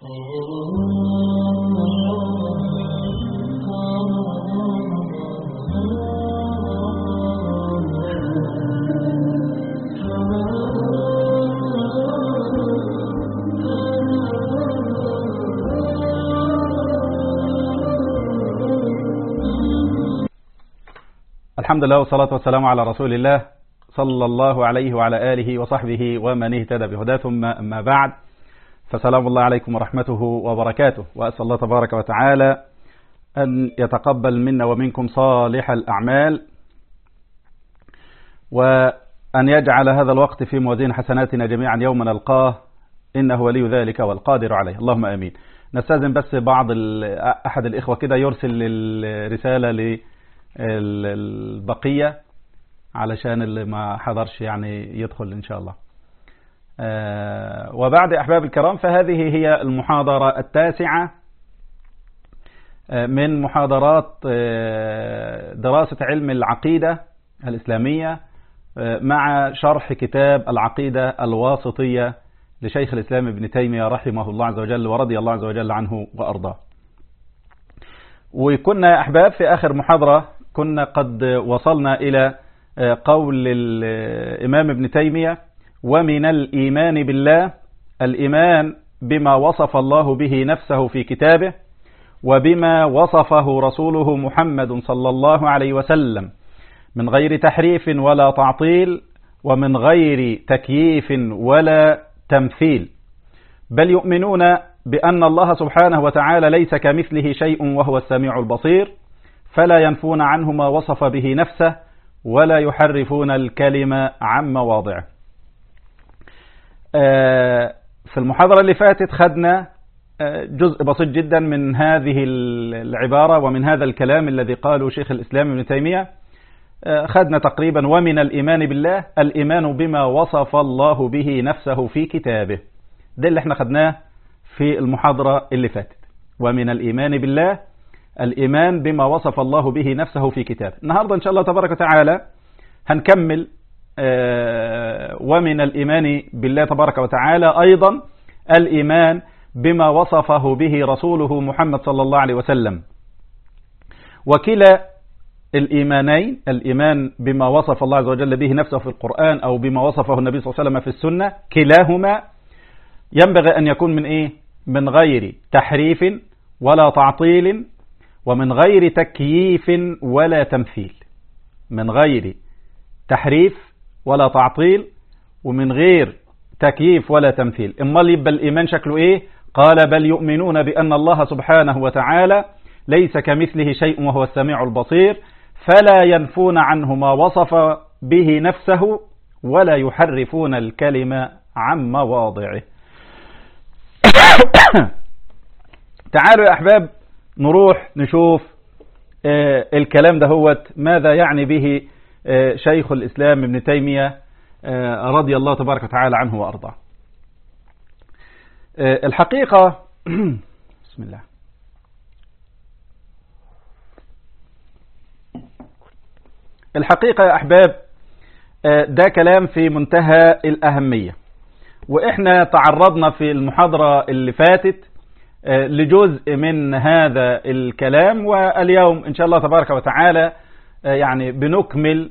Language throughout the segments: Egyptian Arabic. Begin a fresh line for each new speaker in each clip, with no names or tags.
الحمد لله والصلاة والسلام على رسول الله صلى الله عليه وعلى آله وصحبه ومن اهتدى بهداه ثم أما بعد فسلام الله عليكم ورحمته وبركاته وأسأل الله تبارك وتعالى أن يتقبل منا ومنكم صالح الأعمال وأن يجعل هذا الوقت في موازين حسناتنا جميعا يوم نلقاه إنه ولي ذلك والقادر عليه اللهم أمين نستاذن بس بعض أحد الإخوة كده يرسل الرسالة للبقية علشان اللي ما حضرش يعني يدخل إن شاء الله وبعد أحباب الكرام فهذه هي المحاضرة التاسعة من محاضرات دراسة علم العقيدة الإسلامية مع شرح كتاب العقيدة الواسطية لشيخ الإسلام ابن تيمية رحمه الله عز وجل ورضي الله عز وجل عنه وأرضاه وكنا أحباب في آخر محاضرة كنا قد وصلنا إلى قول الإمام ابن تيمية ومن الإيمان بالله الإيمان بما وصف الله به نفسه في كتابه وبما وصفه رسوله محمد صلى الله عليه وسلم من غير تحريف ولا تعطيل ومن غير تكييف ولا تمثيل بل يؤمنون بأن الله سبحانه وتعالى ليس كمثله شيء وهو السميع البصير فلا ينفون عنه ما وصف به نفسه ولا يحرفون الكلمة عن مواضعه في المحاضرة اللي فاتت خدنا جزء بسيط جدا من هذه العبارة ومن هذا الكلام الذي قاله شيخ الإسلام ابن تيمية خدنا تقريبا ومن الإيمان بالله الإيمان بما وصف الله به نفسه في كتابه ده اللي احنا خدناه في المحاضرة اللي فاتت ومن الإيمان بالله الإيمان بما وصف الله به نفسه في كتابه النهاردة إن شاء الله تبارك وتعالى هنكمل ومن الإيمان بالله تبارك وتعالى أيضا الإيمان بما وصفه به رسوله محمد صلى الله عليه وسلم وكلا الإيمانين الإيمان بما وصف الله عز وجل به نفسه في القرآن أو بما وصفه النبي صلى الله عليه وسلم في السنة كلاهما ينبغي أن يكون من إيه من غير تحريف ولا تعطيل ومن غير تكييف ولا تمثيل من غير تحريف ولا تعطيل ومن غير تكييف ولا تمثيل امال يبقى الإيمان شكله إيه قال بل يؤمنون بأن الله سبحانه وتعالى ليس كمثله شيء وهو السميع البصير فلا ينفون عنه ما وصف به نفسه ولا يحرفون الكلمة عن مواضعه تعالوا يا أحباب نروح نشوف آه الكلام ده هو ماذا يعني به آه شيخ الإسلام ابن تيمية آه رضي الله تبارك وتعالى عنه وأرضاه الحقيقة بسم الله الحقيقة يا أحباب ده كلام في منتهى الأهمية وإحنا تعرضنا في المحاضرة اللي فاتت لجزء من هذا الكلام واليوم إن شاء الله تبارك وتعالى يعني بنكمل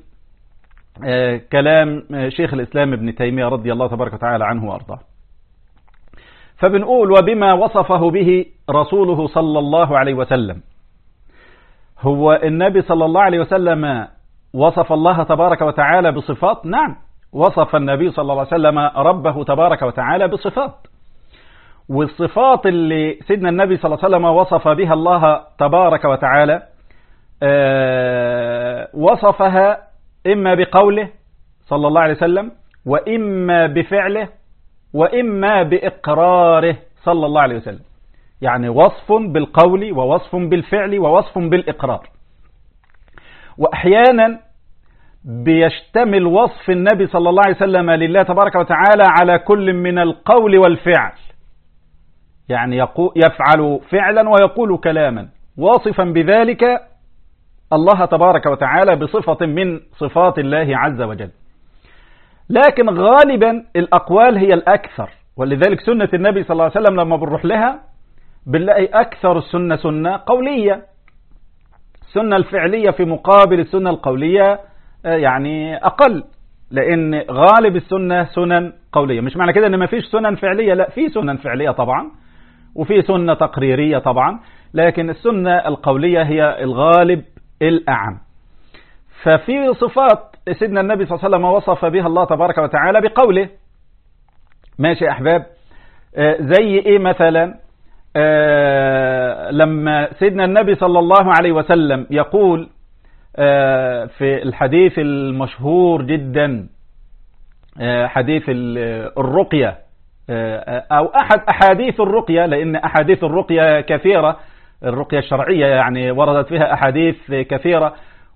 كلام شيخ الإسلام ابن تيمية رضي الله تبارك وتعالى عنه وأرضاه فبنقول وبما وصفه به رسوله صلى الله عليه وسلم هو النبي صلى الله عليه وسلم وصف الله تبارك وتعالى بصفات نعم وصف النبي صلى الله عليه وسلم ربه تبارك وتعالى بصفات والصفات اللي سيدنا النبي صلى الله عليه وسلم وصف بها الله تبارك وتعالى وصفها إما بقوله صلى الله عليه وسلم وإما بفعله وإما بإقراره صلى الله عليه وسلم يعني وصف بالقول ووصف بالفعل ووصف بالإقرار وأحيانا بيشتمل وصف النبي صلى الله عليه وسلم لله تبارك وتعالى على كل من القول والفعل يعني يفعل فعلا ويقول كلاما واصفا بذلك الله تبارك وتعالى بصفة من صفات الله عز وجل لكن غالبا الأقوال هي الأكثر ولذلك سنة النبي صلى الله عليه وسلم لما بنروح لها بنلاقي أكثر السنة سنة قولية السنة الفعلية في مقابل السنة القولية يعني أقل لأن غالب السنة سنن قولية مش معنى كده أن ما فيش سنن فعلية لا في سنن فعلية طبعا وفي سنة تقريرية طبعا لكن السنة القولية هي الغالب الأعم ففي صفات سيدنا النبي صلى الله عليه وسلم وصف بها الله تبارك وتعالى بقوله ماشي يا أحباب زي إيه مثلا لما سيدنا النبي صلى الله عليه وسلم يقول في الحديث المشهور جدا حديث الرقية أو أحد أحاديث الرقية لأن أحاديث الرقية كثيرة الرقية الشرعية يعني وردت فيها أحاديث كثيرة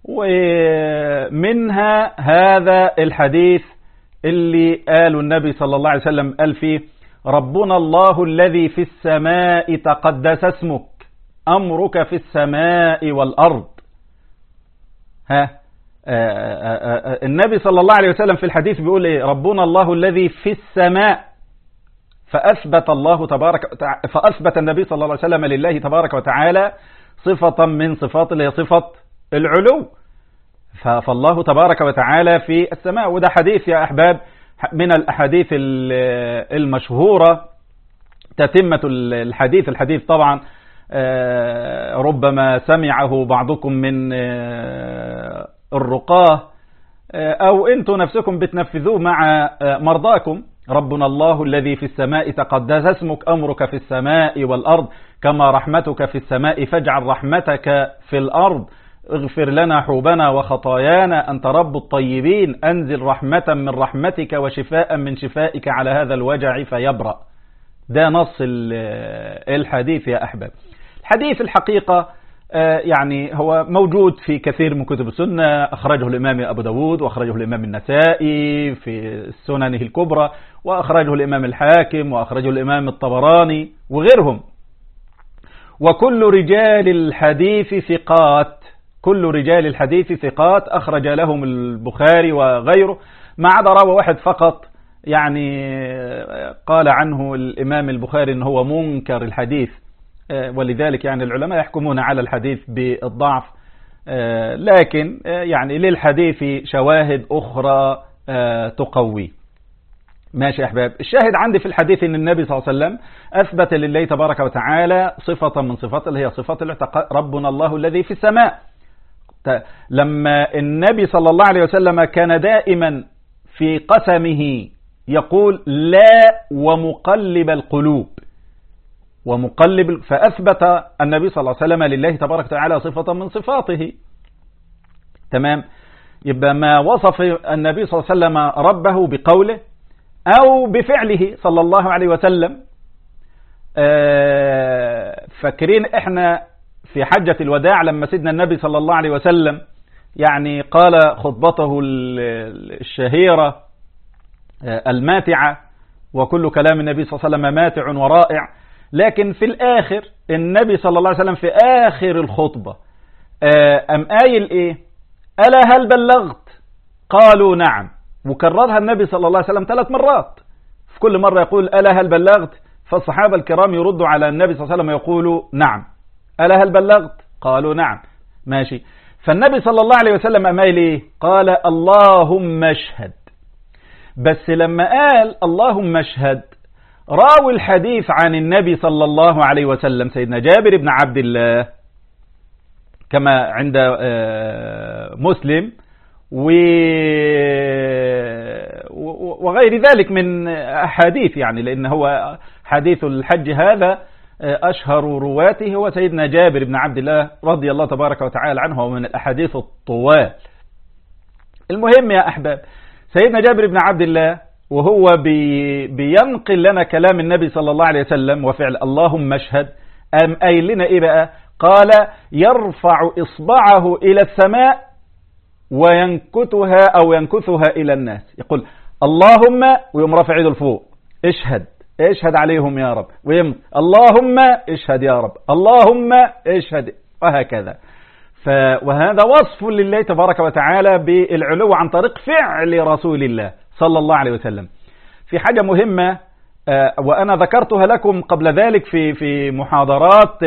ومنها هذا الحديث اللي قاله النبي صلى الله عليه وسلم قال فيه ربنا الله الذي في السماء تقدس اسمك أمرك في السماء والأرض ها النبي صلى الله عليه وسلم في الحديث بيقول ايه ربنا الله الذي في السماء فأثبت الله تبارك فأثبت النبي صلى الله عليه وسلم لله تبارك وتعالى صفة من صفات اللي هي صفة العلو فالله تبارك وتعالى في السماء وده حديث يا أحباب من الأحاديث المشهورة تتمة الحديث الحديث طبعا ربما سمعه بعضكم من الرقاه أو أنتم نفسكم بتنفذوه مع مرضاكم ربنا الله الذي في السماء تقدس اسمك أمرك في السماء والأرض كما رحمتك في السماء فاجعل رحمتك في الأرض اغفر لنا حوبنا وخطايانا أنت رب الطيبين أنزل رحمة من رحمتك وشفاء من شفائك على هذا الوجع فيبرأ ده نص الحديث يا أحباب الحديث الحقيقة يعني هو موجود في كثير من كتب السنة أخرجه الإمام أبو داود وأخرجه الإمام النسائي في سننه الكبرى وأخرجه الإمام الحاكم وأخرجه الإمام الطبراني وغيرهم وكل رجال الحديث ثقات كل رجال الحديث ثقات أخرج لهم البخاري وغيره ما عدا راوي واحد فقط يعني قال عنه الإمام البخاري أنه هو منكر الحديث ولذلك يعني العلماء يحكمون على الحديث بالضعف لكن يعني للحديث شواهد أخرى تقوي ماشي يا أحباب الشاهد عندي في الحديث أن النبي صلى الله عليه وسلم أثبت لله تبارك وتعالى صفة من صفات اللي هي صفات الاعتقاد ربنا الله الذي في السماء لما النبي صلى الله عليه وسلم كان دائما في قسمه يقول لا ومقلب القلوب ومقلب فأثبت النبي صلى الله عليه وسلم لله تبارك وتعالى صفة من صفاته تمام يبقى ما وصف النبي صلى الله عليه وسلم ربه بقوله أو بفعله صلى الله عليه وسلم فاكرين احنا في حجة الوداع لما سيدنا النبي صلى الله عليه وسلم يعني قال خطبته الشهيرة الماتعة وكل كلام النبي صلى الله عليه وسلم ماتع ورائع لكن في الآخر النبي صلى الله عليه وسلم في آخر الخطبة أم قايل إيه ألا هل بلغت قالوا نعم وكررها النبي صلى الله عليه وسلم ثلاث مرات في كل مرة يقول ألا هل بلغت فالصحابة الكرام يردوا على النبي صلى الله عليه وسلم يقولوا نعم ألا هل بلغت قالوا نعم ماشي فالنبي صلى الله عليه وسلم أم قايل إيه قال اللهم اشهد بس لما قال اللهم اشهد راوي الحديث عن النبي صلى الله عليه وسلم سيدنا جابر بن عبد الله كما عند مسلم وغير ذلك من أحاديث يعني لأن هو حديث الحج هذا أشهر رواته هو سيدنا جابر بن عبد الله رضي الله تبارك وتعالى عنه ومن الأحاديث الطوال المهم يا أحباب سيدنا جابر بن عبد الله وهو بي بينقل لنا كلام النبي صلى الله عليه وسلم وفعل اللهم اشهد أم قايل لنا إيه بقى قال يرفع إصبعه إلى السماء وينكتها أو ينكثها إلى الناس يقول اللهم ويوم رافع يده لفوق اشهد اشهد عليهم يا رب ويم اللهم اشهد يا رب اللهم اشهد وهكذا ف وهذا وصف لله تبارك وتعالى بالعلو عن طريق فعل رسول الله صلى الله عليه وسلم في حاجة مهمة وأنا ذكرتها لكم قبل ذلك في في محاضرات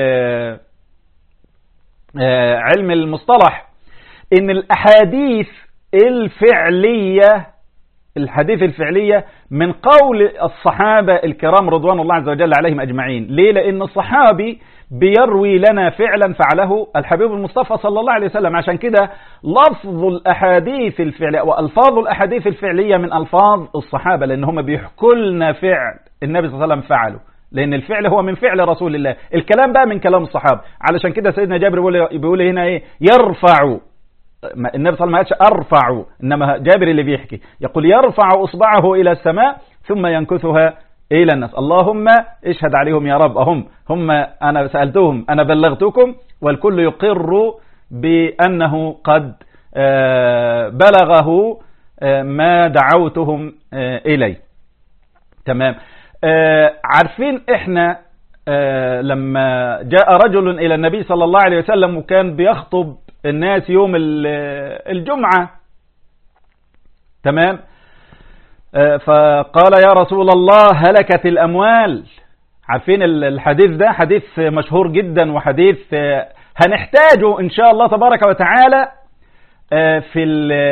علم المصطلح إن الأحاديث الفعلية الحديث الفعلية من قول الصحابة الكرام رضوان الله عز وجل عليهم أجمعين ليه لأن الصحابي بيروي لنا فعلا فعله الحبيب المصطفى صلى الله عليه وسلم عشان كده لفظ الأحاديث الفعلية وألفاظ الأحاديث الفعلية من ألفاظ الصحابة لأن هم بيحكوا لنا فعل النبي صلى الله عليه وسلم فعله لأن الفعل هو من فعل رسول الله الكلام بقى من كلام الصحابة علشان كده سيدنا جابر بيقول, بيقول هنا إيه يرفع النبي صلى الله عليه وسلم ما قالش ارفع انما جابر اللي بيحكي يقول يرفع اصبعه الى السماء ثم ينكثها الى الناس اللهم اشهد عليهم يا رب هم هم انا سالتهم انا بلغتكم والكل يقر بانه قد بلغه ما دعوتهم اليه تمام عارفين احنا لما جاء رجل الى النبي صلى الله عليه وسلم وكان بيخطب الناس يوم الجمعة تمام فقال يا رسول الله هلكت الأموال عارفين الحديث ده حديث مشهور جدا وحديث هنحتاجه إن شاء الله تبارك وتعالى في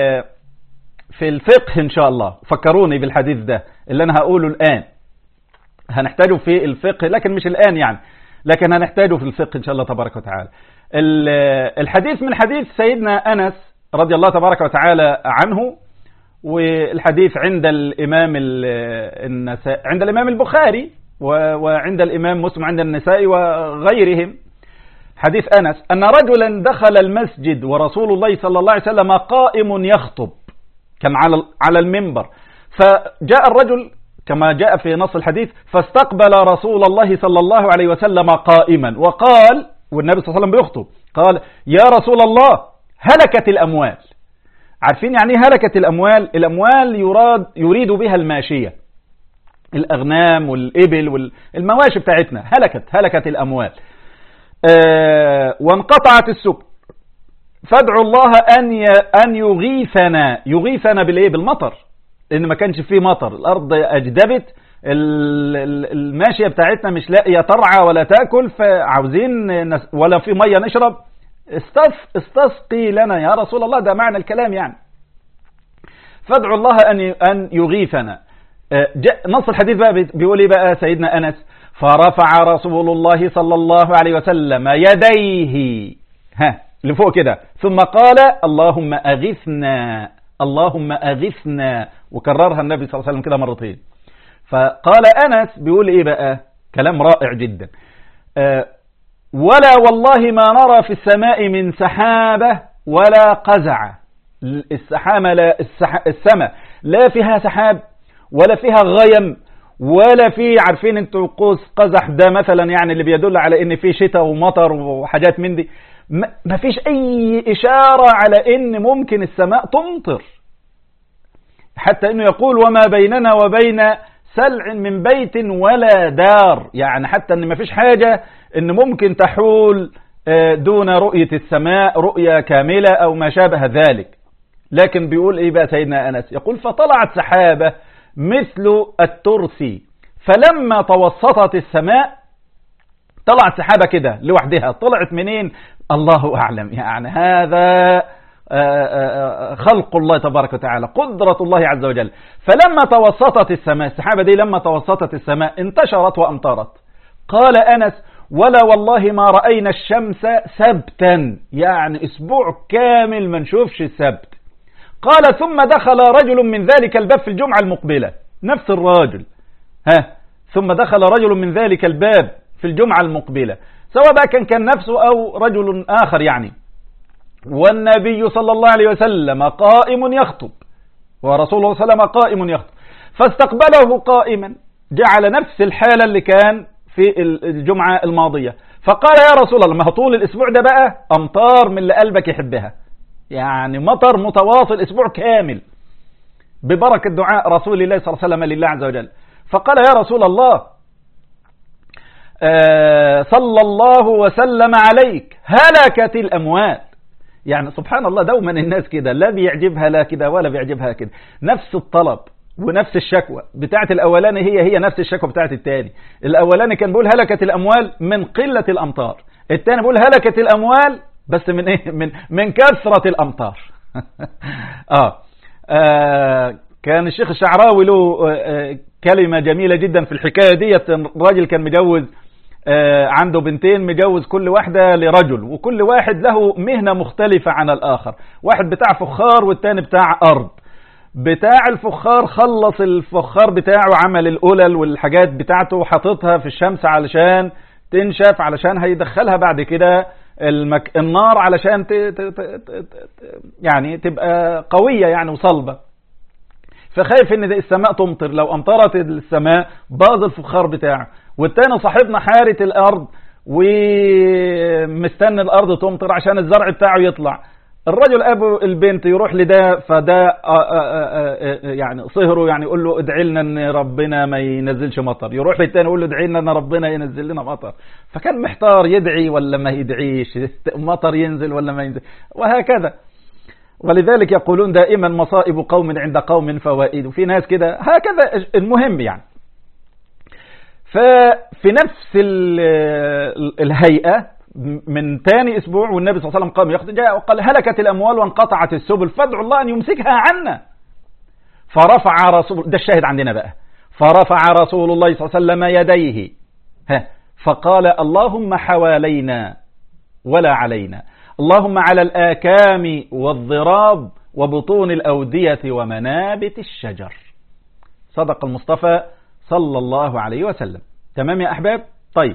في الفقه إن شاء الله فكروني بالحديث ده اللي أنا هقوله الآن هنحتاجه في الفقه لكن مش الآن يعني لكن هنحتاجه في الفقه إن شاء الله تبارك وتعالى الحديث من حديث سيدنا أنس رضي الله تبارك وتعالى عنه والحديث عند الإمام النساء عند الإمام البخاري وعند الإمام مسلم عند النساء وغيرهم حديث أنس أن رجلا دخل المسجد ورسول الله صلى الله عليه وسلم قائم يخطب كان على على المنبر فجاء الرجل كما جاء في نص الحديث فاستقبل رسول الله صلى الله عليه وسلم قائما وقال والنبي صلى الله عليه وسلم بيخطب قال يا رسول الله هلكت الأموال عارفين يعني ايه هلكت الأموال الأموال يراد يريد بها الماشية الأغنام والإبل والمواشي بتاعتنا هلكت هلكت الأموال آه وانقطعت السبل فادعوا الله أن أن يغيثنا يغيثنا بالإيه بالمطر لأن ما كانش فيه مطر الأرض أجدبت الماشية بتاعتنا مش لاقية ترعى ولا تاكل فعاوزين ولا في مية نشرب استسقي لنا يا رسول الله ده معنى الكلام يعني فادعوا الله أن أن يغيثنا نص الحديث بقى بيقول ايه بقى سيدنا أنس فرفع رسول الله صلى الله عليه وسلم يديه ها لفوق كده ثم قال اللهم أغثنا اللهم أغثنا وكررها النبي صلى الله عليه وسلم كده مرتين فقال أنس بيقول إيه بقى كلام رائع جدا أه ولا والله ما نرى في السماء من سحابة ولا قزع السحامة لا السح... السماء لا فيها سحاب ولا فيها غيم ولا في عارفين انتوا قوس قزح ده مثلا يعني اللي بيدل على ان في شتاء ومطر وحاجات من دي ما فيش اي اشارة على ان ممكن السماء تمطر حتى انه يقول وما بيننا وبين سلع من بيت ولا دار يعني حتى ان ما فيش حاجة ان ممكن تحول دون رؤية السماء رؤية كاملة او ما شابه ذلك لكن بيقول ايه بقى سيدنا انس يقول فطلعت سحابة مثل الترسي فلما توسطت السماء طلعت سحابة كده لوحدها طلعت منين الله اعلم يعني هذا خلق الله تبارك وتعالى قدرة الله عز وجل فلما توسطت السماء السحابة دي لما توسطت السماء انتشرت وأمطرت قال أنس ولا والله ما رأينا الشمس سبتا يعني أسبوع كامل ما نشوفش السبت قال ثم دخل رجل من ذلك الباب في الجمعة المقبلة نفس الراجل ها ثم دخل رجل من ذلك الباب في الجمعة المقبلة سواء بقى كان كان نفسه أو رجل آخر يعني والنبي صلى الله عليه وسلم قائم يخطب ورسول الله صلى الله عليه وسلم قائم يخطب فاستقبله قائما جعل نفس الحالة اللي كان في الجمعة الماضية فقال يا رسول الله ما طول الأسبوع ده بقى أمطار من اللي قلبك يحبها يعني مطر متواصل أسبوع كامل ببركة دعاء رسول الله صلى الله عليه وسلم لله عز وجل فقال يا رسول الله آه صلى الله وسلم عليك هلكت الأموال يعني سبحان الله دوما الناس كده لا بيعجبها لا كده ولا بيعجبها كده نفس الطلب ونفس الشكوى بتاعت الأولاني هي هي نفس الشكوى بتاعت التاني الأولاني كان بيقول هلكت الأموال من قلة الأمطار التاني بيقول هلكت الأموال بس من إيه من من كثرة الأمطار آه. آه كان الشيخ الشعراوي له آه كلمة جميلة جدا في الحكاية ديت الراجل كان مجوز آه عنده بنتين مجوز كل واحدة لرجل وكل واحد له مهنة مختلفة عن الآخر واحد بتاع فخار والتاني بتاع أرض بتاع الفخار خلص الفخار بتاعه عمل القلل والحاجات بتاعته وحاططها في الشمس علشان تنشف علشان هيدخلها بعد كده المك... النار علشان ت... ت... ت... ت... يعني تبقى قوية يعني وصلبة فخايف ان السماء تمطر لو امطرت السماء باظ الفخار بتاعه والتاني صاحبنا حارة الارض ومستني الارض تمطر عشان الزرع بتاعه يطلع الرجل ابو البنت يروح لده فده يعني صهره يعني يقول له ادعي لنا ان ربنا ما ينزلش مطر يروح للتاني يقول له ادعي لنا ان ربنا ينزل لنا مطر فكان محتار يدعي ولا ما يدعيش مطر ينزل ولا ما ينزل وهكذا ولذلك يقولون دائما مصائب قوم عند قوم فوائد وفي ناس كده هكذا المهم يعني ففي نفس الهيئة من ثاني اسبوع والنبي صلى الله عليه وسلم قام يخطب جاء وقال هلكت الاموال وانقطعت السبل فادعوا الله ان يمسكها عنا فرفع رسول ده الشاهد عندنا بقى فرفع رسول الله صلى الله عليه وسلم يديه ها فقال اللهم حوالينا ولا علينا اللهم على الآكام والضراب وبطون الأودية ومنابت الشجر صدق المصطفى صلى الله عليه وسلم تمام يا أحباب طيب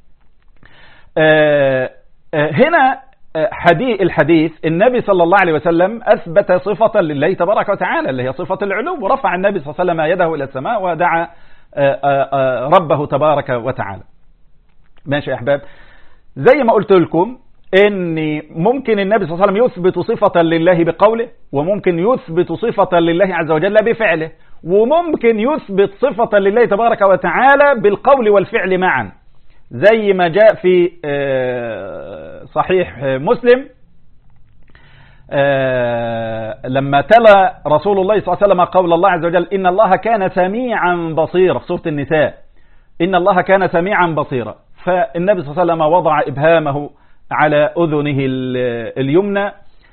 آه آه هنا حديث الحديث النبي صلى الله عليه وسلم أثبت صفة لله تبارك وتعالى اللي هي صفة العلو ورفع النبي صلى الله عليه وسلم يده إلى السماء ودعا آه ربه تبارك وتعالى ماشي يا أحباب زي ما قلت لكم ان ممكن النبي صلى الله عليه وسلم يثبت صفة لله بقوله وممكن يثبت صفة لله عز وجل بفعله وممكن يثبت صفة لله تبارك وتعالى بالقول والفعل معا زي ما جاء في صحيح مسلم لما تلا رسول الله صلى الله عليه وسلم قول الله عز وجل إن الله كان سميعا بصيرا في سورة النساء إن الله كان سميعا بصيرا فالنبي صلى الله عليه وسلم وضع إبهامه على أذنه اليمنى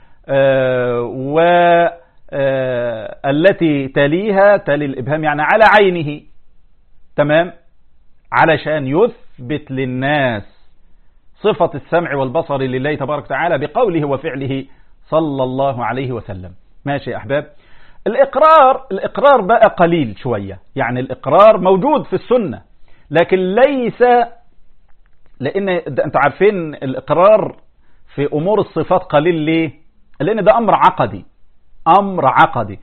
والتي تليها تلي الإبهام يعني على عينه تمام علشان يثبت للناس صفة السمع والبصر لله تبارك وتعالى بقوله وفعله صلى الله عليه وسلم ماشي يا أحباب الإقرار الإقرار بقى قليل شوية يعني الإقرار موجود في السنة لكن ليس لأن أنتوا عارفين الإقرار في أمور الصفات قليل ليه لأن ده أمر عقدي أمر عقدي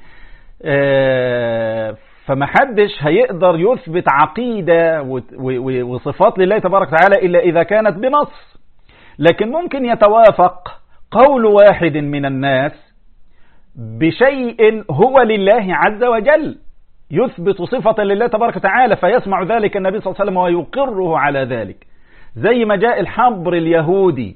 فمحدش هيقدر يثبت عقيدة وصفات لله تبارك وتعالى إلا إذا كانت بنص لكن ممكن يتوافق قول واحد من الناس بشيء هو لله عز وجل يثبت صفة لله تبارك وتعالى فيسمع ذلك النبي صلى الله عليه وسلم ويقره على ذلك زي ما جاء الحبر اليهودي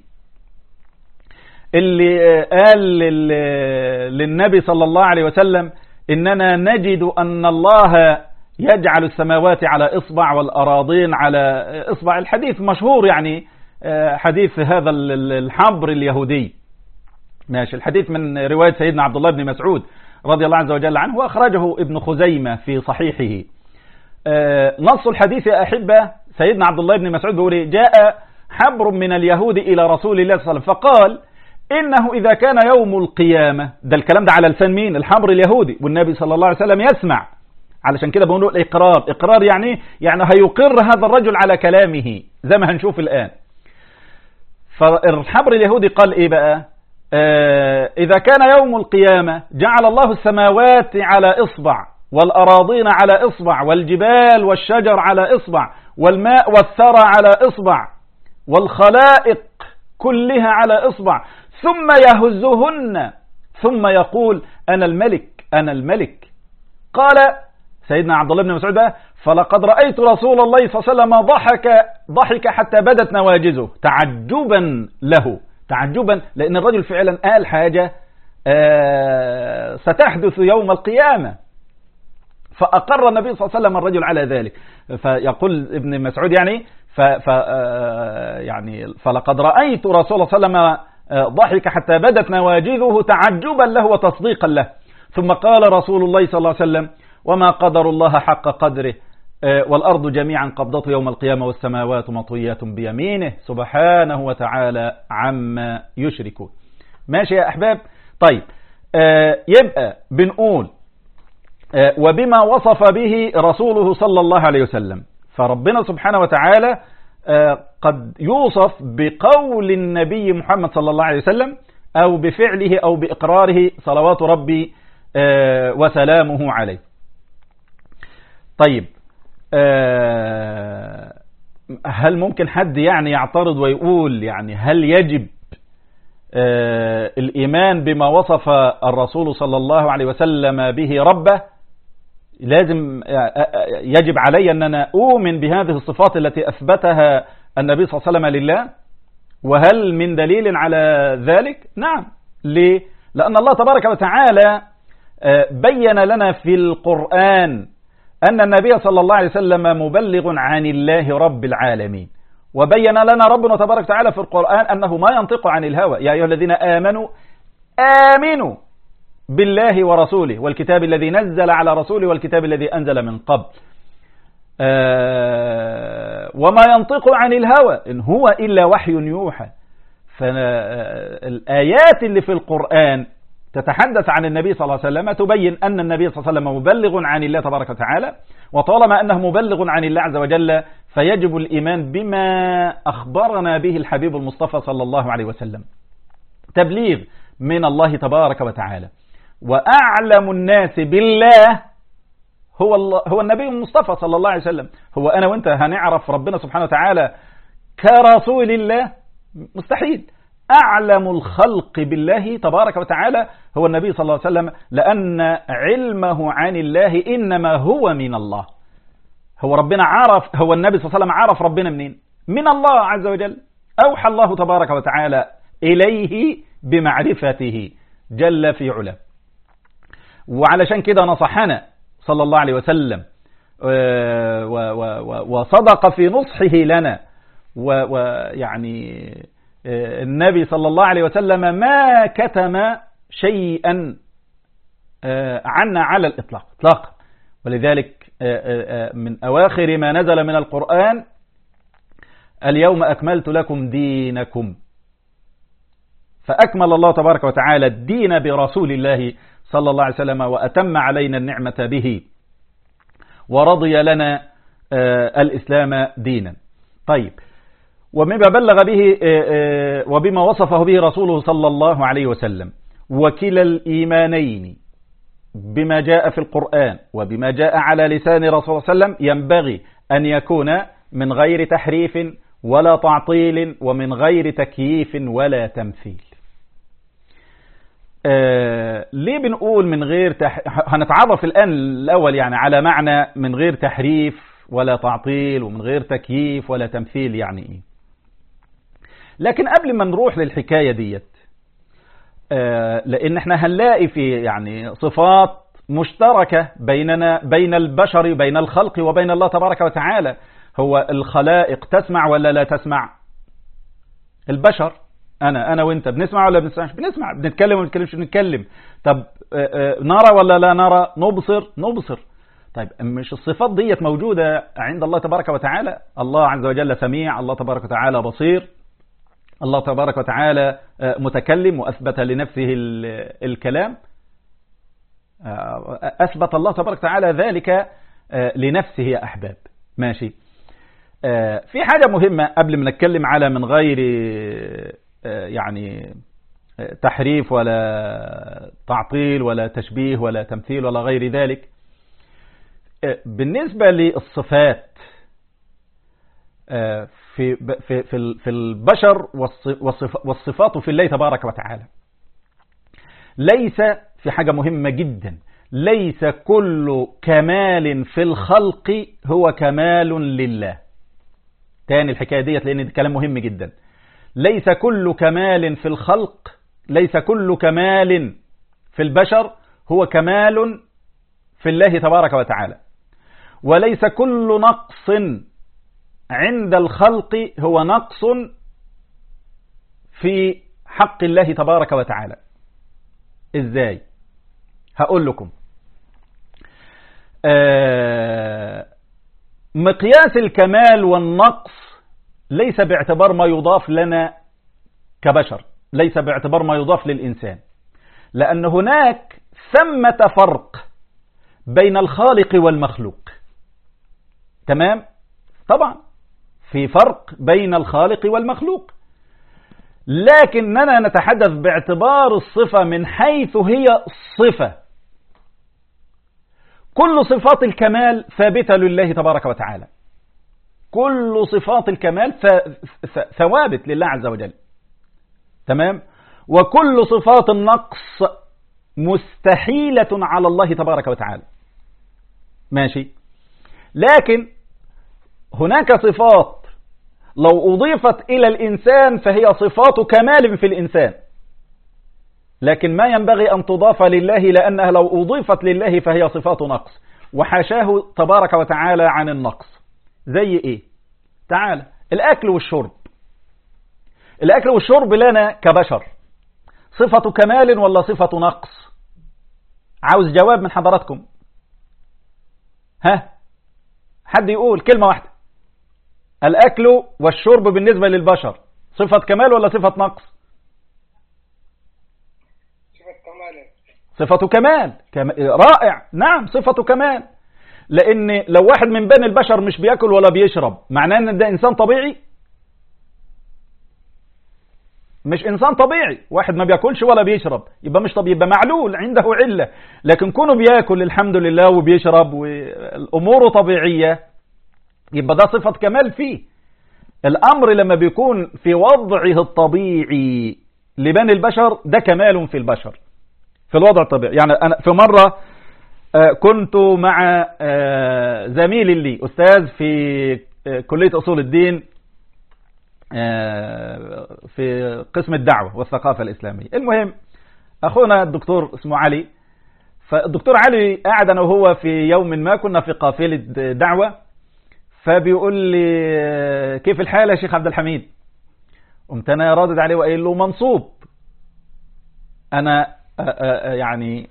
اللي قال للنبي صلى الله عليه وسلم إننا نجد أن الله يجعل السماوات على إصبع والأراضين على إصبع الحديث مشهور يعني حديث هذا الحبر اليهودي ماشي الحديث من رواية سيدنا عبد الله بن مسعود رضي الله عز وجل عنه وأخرجه ابن خزيمة في صحيحه نص الحديث يا أحبة سيدنا عبد الله بن مسعود بيقول جاء حبر من اليهود إلى رسول الله صلى الله عليه وسلم فقال إنه إذا كان يوم القيامة ده الكلام ده على لسان مين الحبر اليهودي والنبي صلى الله عليه وسلم يسمع علشان كده بنقول الإقرار إقرار يعني يعني هيقر هذا الرجل على كلامه زي ما هنشوف الآن فالحبر اليهودي قال إيه بقى آه إذا كان يوم القيامة جعل الله السماوات على إصبع والأراضين على إصبع والجبال والشجر على إصبع والماء والثرى على إصبع والخلائق كلها على إصبع ثم يهزهن ثم يقول أنا الملك أنا الملك قال سيدنا عبد الله بن مسعود فلقد رأيت رسول الله صلى الله عليه وسلم ضحك ضحك حتى بدت نواجزه تعجبا له تعجبا لأن الرجل فعلا قال حاجة ستحدث يوم القيامة فأقر النبي صلى الله عليه وسلم الرجل على ذلك فيقول ابن مسعود يعني ف ف يعني فلقد رأيت رسول الله صلى الله عليه وسلم ضحك حتى بدت نواجذه تعجبا له وتصديقا له ثم قال رسول الله صلى الله عليه وسلم وما قدر الله حق قدره والأرض جميعا قبضته يوم القيامة والسماوات مطويات بيمينه سبحانه وتعالى عما يشركون ماشي يا أحباب طيب يبقى بنقول وبما وصف به رسوله صلى الله عليه وسلم فربنا سبحانه وتعالى قد يوصف بقول النبي محمد صلى الله عليه وسلم أو بفعله أو بإقراره صلوات ربي وسلامه عليه طيب هل ممكن حد يعني يعترض ويقول يعني هل يجب الإيمان بما وصف الرسول صلى الله عليه وسلم به ربه لازم يجب علي أن أنا أؤمن بهذه الصفات التي أثبتها النبي صلى الله عليه وسلم لله وهل من دليل على ذلك نعم ليه لأن الله تبارك وتعالى بين لنا في القرآن أن النبي صلى الله عليه وسلم مبلغ عن الله رب العالمين وبين لنا ربنا تبارك وتعالى في القرآن أنه ما ينطق عن الهوى يا أيها الذين آمنوا آمنوا بالله ورسوله والكتاب الذي نزل على رسوله والكتاب الذي أنزل من قبل آه وما ينطق عن الهوى إن هو إلا وحي يوحى فالآيات اللي في القرآن تتحدث عن النبي صلى الله عليه وسلم تبين أن النبي صلى الله عليه وسلم مبلغ عن الله تبارك وتعالى وطالما أنه مبلغ عن الله عز وجل فيجب الإيمان بما أخبرنا به الحبيب المصطفى صلى الله عليه وسلم تبليغ من الله تبارك وتعالى وأعلم الناس بالله هو الله هو النبي المصطفى صلى الله عليه وسلم هو أنا وأنت هنعرف ربنا سبحانه وتعالى كرسول الله مستحيل أعلم الخلق بالله تبارك وتعالى هو النبي صلى الله عليه وسلم لأن علمه عن الله إنما هو من الله هو ربنا عرف هو النبي صلى الله عليه وسلم عرف ربنا منين من الله عز وجل أوحى الله تبارك وتعالى إليه بمعرفته جل في علاه وعلشان كده نصحنا صلى الله عليه وسلم وصدق في نصحه لنا ويعني النبي صلى الله عليه وسلم ما كتم شيئا عنا على الإطلاق إطلاقا ولذلك من أواخر ما نزل من القرآن اليوم أكملت لكم دينكم فأكمل الله تبارك وتعالى الدين برسول الله صلى الله عليه وسلم وأتم علينا النعمة به ورضي لنا الإسلام دينا طيب ومما بلغ به وبما وصفه به رسوله صلى الله عليه وسلم وكلا الإيمانين بما جاء في القرآن وبما جاء على لسان رسول الله صلى الله عليه وسلم ينبغي أن يكون من غير تحريف ولا تعطيل ومن غير تكييف ولا تمثيل آه ليه بنقول من غير تح... هنتعرف الآن الأول يعني على معنى من غير تحريف ولا تعطيل ومن غير تكييف ولا تمثيل يعني إيه لكن قبل ما نروح للحكاية ديت آه لأن احنا هنلاقي في يعني صفات مشتركة بيننا بين البشر بين الخلق وبين الله تبارك وتعالى هو الخلائق تسمع ولا لا تسمع البشر انا انا وانت بنسمع ولا بنسمعش بنسمع بنتكلم ولا بنتكلمش بنتكلم طب نرى ولا لا نرى نبصر نبصر طيب مش الصفات ديت موجودة عند الله تبارك وتعالى الله عز وجل سميع الله تبارك وتعالى بصير الله تبارك وتعالى متكلم وأثبت لنفسه الكلام أثبت الله تبارك وتعالى ذلك لنفسه يا أحباب ماشي في حاجة مهمة قبل ما نتكلم على من غير يعني تحريف ولا تعطيل ولا تشبيه ولا تمثيل ولا غير ذلك بالنسبة للصفات في في في البشر والصفات في الله تبارك وتعالى ليس في حاجة مهمة جدا ليس كل كمال في الخلق هو كمال لله تاني الحكاية ديت لأن ده كلام مهم جدا ليس كل كمال في الخلق ليس كل كمال في البشر هو كمال في الله تبارك وتعالى وليس كل نقص عند الخلق هو نقص في حق الله تبارك وتعالى ازاي هقول لكم آه مقياس الكمال والنقص ليس باعتبار ما يضاف لنا كبشر ليس باعتبار ما يضاف للإنسان لأن هناك ثمة فرق بين الخالق والمخلوق تمام طبعا في فرق بين الخالق والمخلوق لكننا نتحدث باعتبار الصفة من حيث هي صفة كل صفات الكمال ثابتة لله تبارك وتعالى كل صفات الكمال ثوابت لله عز وجل تمام وكل صفات النقص مستحيلة على الله تبارك وتعالى ماشي لكن هناك صفات لو أضيفت إلى الإنسان فهي صفات كمال في الإنسان لكن ما ينبغي أن تضاف لله لأنها لو أضيفت لله فهي صفات نقص وحاشاه تبارك وتعالى عن النقص زي إيه تعالى الأكل والشرب الأكل والشرب لنا كبشر صفة كمال ولا صفة نقص عاوز جواب من حضراتكم ها حد يقول كلمة واحدة الأكل والشرب بالنسبة للبشر صفة كمال ولا صفة نقص
صفة كمال
صفة كمال كم... رائع نعم صفة كمال لأن لو واحد من بني البشر مش بياكل ولا بيشرب معناه أن ده إنسان طبيعي مش إنسان طبيعي واحد ما بياكلش ولا بيشرب يبقى مش طبيعي يبقى معلول عنده علة لكن كونه بياكل الحمد لله وبيشرب والأمور طبيعية يبقى ده صفة كمال فيه الأمر لما بيكون في وضعه الطبيعي لبني البشر ده كمال في البشر في الوضع الطبيعي يعني أنا في مرة كنت مع زميل لي أستاذ في كلية أصول الدين في قسم الدعوة والثقافة الإسلامية المهم أخونا الدكتور اسمه علي فالدكتور علي قاعد أنا وهو في يوم ما كنا في قافلة دعوة فبيقول لي كيف الحال يا شيخ عبد الحميد قمت أنا رادد عليه وقايل له منصوب أنا يعني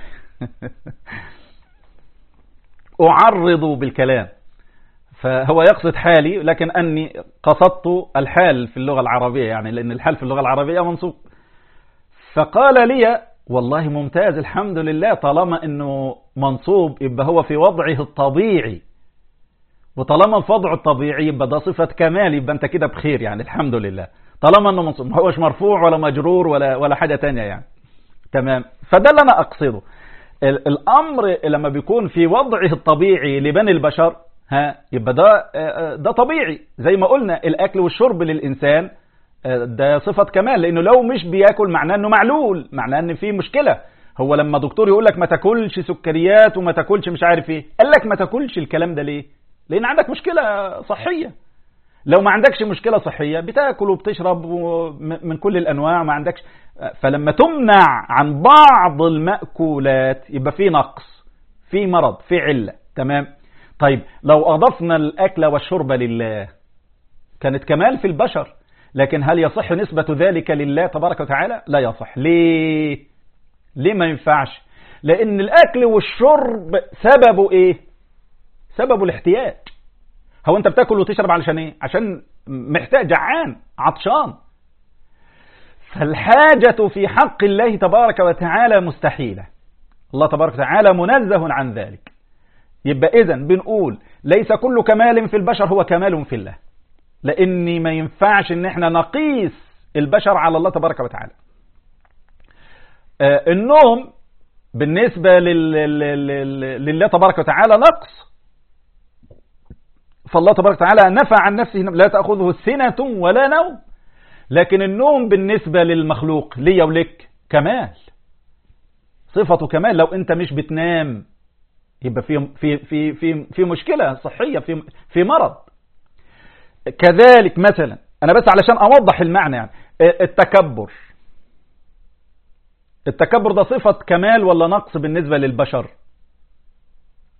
أعرض بالكلام فهو يقصد حالي لكن أني قصدت الحال في اللغة العربية يعني لأن الحال في اللغة العربية منصوب فقال لي والله ممتاز الحمد لله طالما أنه منصوب يبقى هو في وضعه الطبيعي وطالما في وضعه الطبيعي يبقى ده صفة كمال يبقى أنت كده بخير يعني الحمد لله طالما أنه منصوب ما هوش مرفوع ولا مجرور ولا ولا حاجة تانية يعني تمام فده اللي أنا أقصده الأمر لما بيكون في وضعه الطبيعي لبني البشر ها يبقى ده ده طبيعي زي ما قلنا الأكل والشرب للإنسان ده صفة كمال لأنه لو مش بياكل معناه أنه معلول معناه أن في مشكلة هو لما دكتور يقول لك ما تاكلش سكريات وما تاكلش مش عارف ايه قال لك ما تاكلش الكلام ده ليه لأن عندك مشكلة صحية لو ما عندكش مشكلة صحية بتاكل وبتشرب من كل الأنواع ما عندكش فلما تمنع عن بعض المأكولات يبقى في نقص في مرض في علة تمام طيب لو أضفنا الأكل والشرب لله كانت كمال في البشر لكن هل يصح نسبة ذلك لله تبارك وتعالى لا يصح ليه ليه ما ينفعش لأن الأكل والشرب سببه إيه سببه الاحتياج هو أنت بتاكل وتشرب علشان إيه عشان محتاج جعان عطشان فالحاجة في حق الله تبارك وتعالى مستحيلة الله تبارك وتعالى منزه عن ذلك يبقى إذا بنقول ليس كل كمال في البشر هو كمال في الله لأن ما ينفعش إن احنا نقيس البشر على الله تبارك وتعالى آه النوم بالنسبة لله تبارك وتعالى نقص فالله تبارك وتعالى نفى عن نفسه لا تأخذه سنة ولا نوم لكن النوم بالنسبة للمخلوق ليا ولك كمال صفة كمال لو انت مش بتنام يبقى في في في في في مشكلة صحية في في مرض كذلك مثلا انا بس علشان اوضح المعنى يعني التكبر التكبر ده صفة كمال ولا نقص بالنسبة للبشر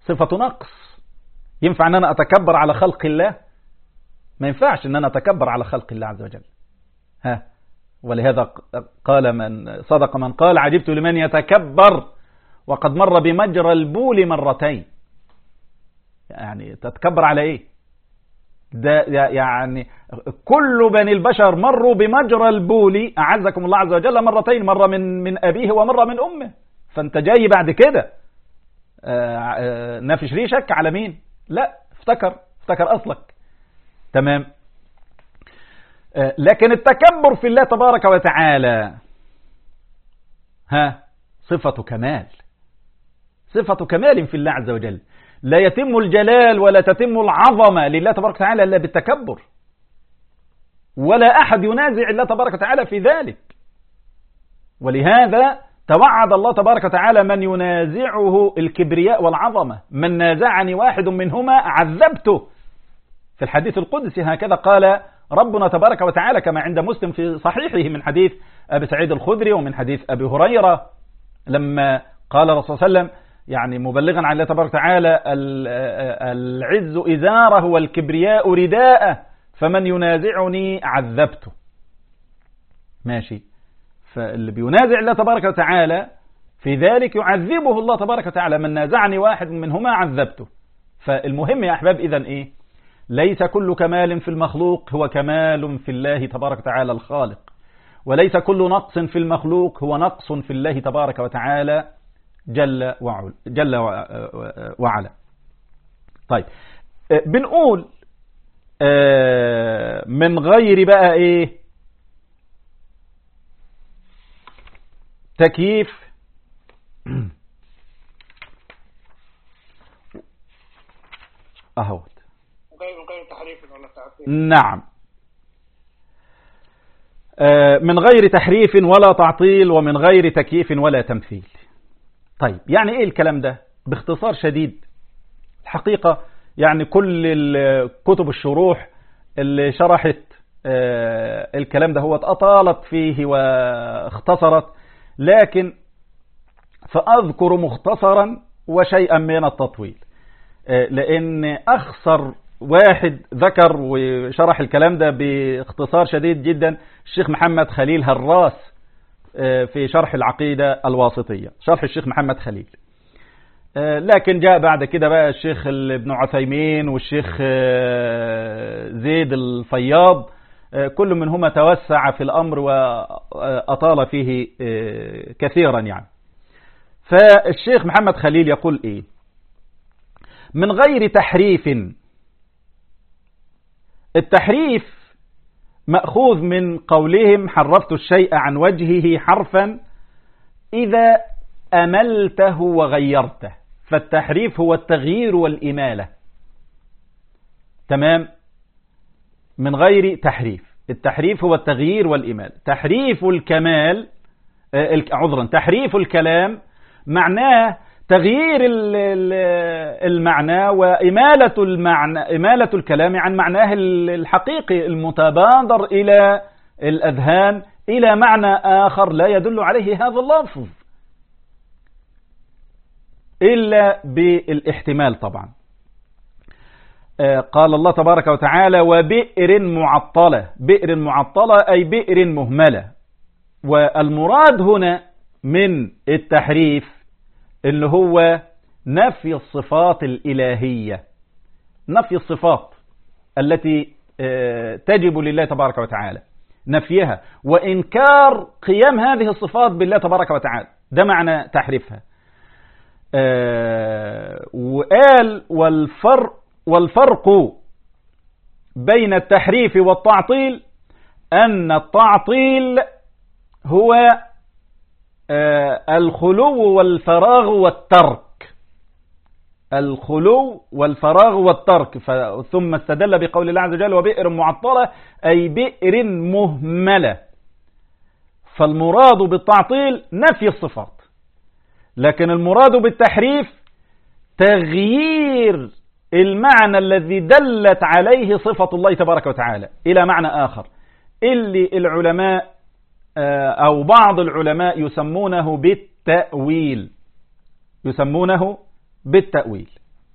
صفة نقص ينفع أن أنا أتكبر على خلق الله ما ينفعش أن أنا أتكبر على خلق الله عز وجل ها ولهذا قال من صدق من قال عجبت لمن يتكبر وقد مر بمجرى البول مرتين يعني تتكبر على ايه ده يعني كل بني البشر مروا بمجرى البول أعزكم الله عز وجل مرتين مرة من من أبيه ومرة من أمه فأنت جاي بعد كده نافش ريشك على مين لا افتكر افتكر أصلك تمام لكن التكبر في الله تبارك وتعالى ها صفة كمال صفة كمال في الله عز وجل لا يتم الجلال ولا تتم العظمة لله تبارك وتعالى إلا بالتكبر ولا أحد ينازع الله تبارك وتعالى في ذلك ولهذا توعد الله تبارك وتعالى من ينازعه الكبرياء والعظمة من نازعني واحد منهما عذبته في الحديث القدسي هكذا قال ربنا تبارك وتعالى كما عند مسلم في صحيحه من حديث أبي سعيد الخدري ومن حديث أبي هريرة لما قال الرسول صلى الله عليه وسلم يعني مبلغا عن الله تبارك وتعالى العز إزاره والكبرياء رداءه فمن ينازعني عذبته ماشي فاللي بينازع الله تبارك وتعالى في ذلك يعذبه الله تبارك وتعالى من نازعني واحد منهما عذبته فالمهم يا أحباب إذن إيه ليس كل كمال في المخلوق هو كمال في الله تبارك وتعالى الخالق وليس كل نقص في المخلوق هو نقص في الله تبارك وتعالى جل وعلا جل وعلا طيب بنقول من غير بقى ايه تكييف اهوت
غير تحريف ولا تعطيل
نعم من غير تحريف ولا تعطيل ومن غير تكييف ولا تمثيل طيب يعني ايه الكلام ده باختصار شديد الحقيقة يعني كل كتب الشروح اللي شرحت الكلام ده هو أطالت فيه واختصرت لكن فأذكر مختصرا وشيئا من التطويل لأن أخسر واحد ذكر وشرح الكلام ده باختصار شديد جدا الشيخ محمد خليل هراس في شرح العقيدة الواسطية شرح الشيخ محمد خليل لكن جاء بعد كده بقى الشيخ ابن عثيمين والشيخ زيد الفياض كل منهما توسع في الأمر وأطال فيه كثيرا يعني فالشيخ محمد خليل يقول إيه من غير تحريف التحريف مأخوذ من قولهم حرفت الشيء عن وجهه حرفا إذا أملته وغيرته فالتحريف هو التغيير والإمالة تمام من غير تحريف التحريف هو التغيير والإمالة تحريف الكمال عذرا تحريف الكلام معناه تغيير المعنى وإمالة المعنى إمالة الكلام عن معناه الحقيقي المتبادر إلى الأذهان إلى معنى آخر لا يدل عليه هذا اللفظ إلا بالاحتمال طبعا قال الله تبارك وتعالى وبئر معطلة بئر معطلة أي بئر مهملة والمراد هنا من التحريف اللي هو نفي الصفات الإلهية نفي الصفات التي تجب لله تبارك وتعالى نفيها وإنكار قيام هذه الصفات بالله تبارك وتعالى ده معنى تحريفها وقال والفرق, والفرق بين التحريف والتعطيل أن التعطيل هو الخلو والفراغ والترك الخلو والفراغ والترك ثم استدل بقول الله عز وجل وبئر معطلة أي بئر مهملة فالمراد بالتعطيل نفي الصفات لكن المراد بالتحريف تغيير المعنى الذي دلت عليه صفة الله تبارك وتعالى إلى معنى آخر اللي العلماء أو بعض العلماء يسمونه بالتأويل يسمونه بالتأويل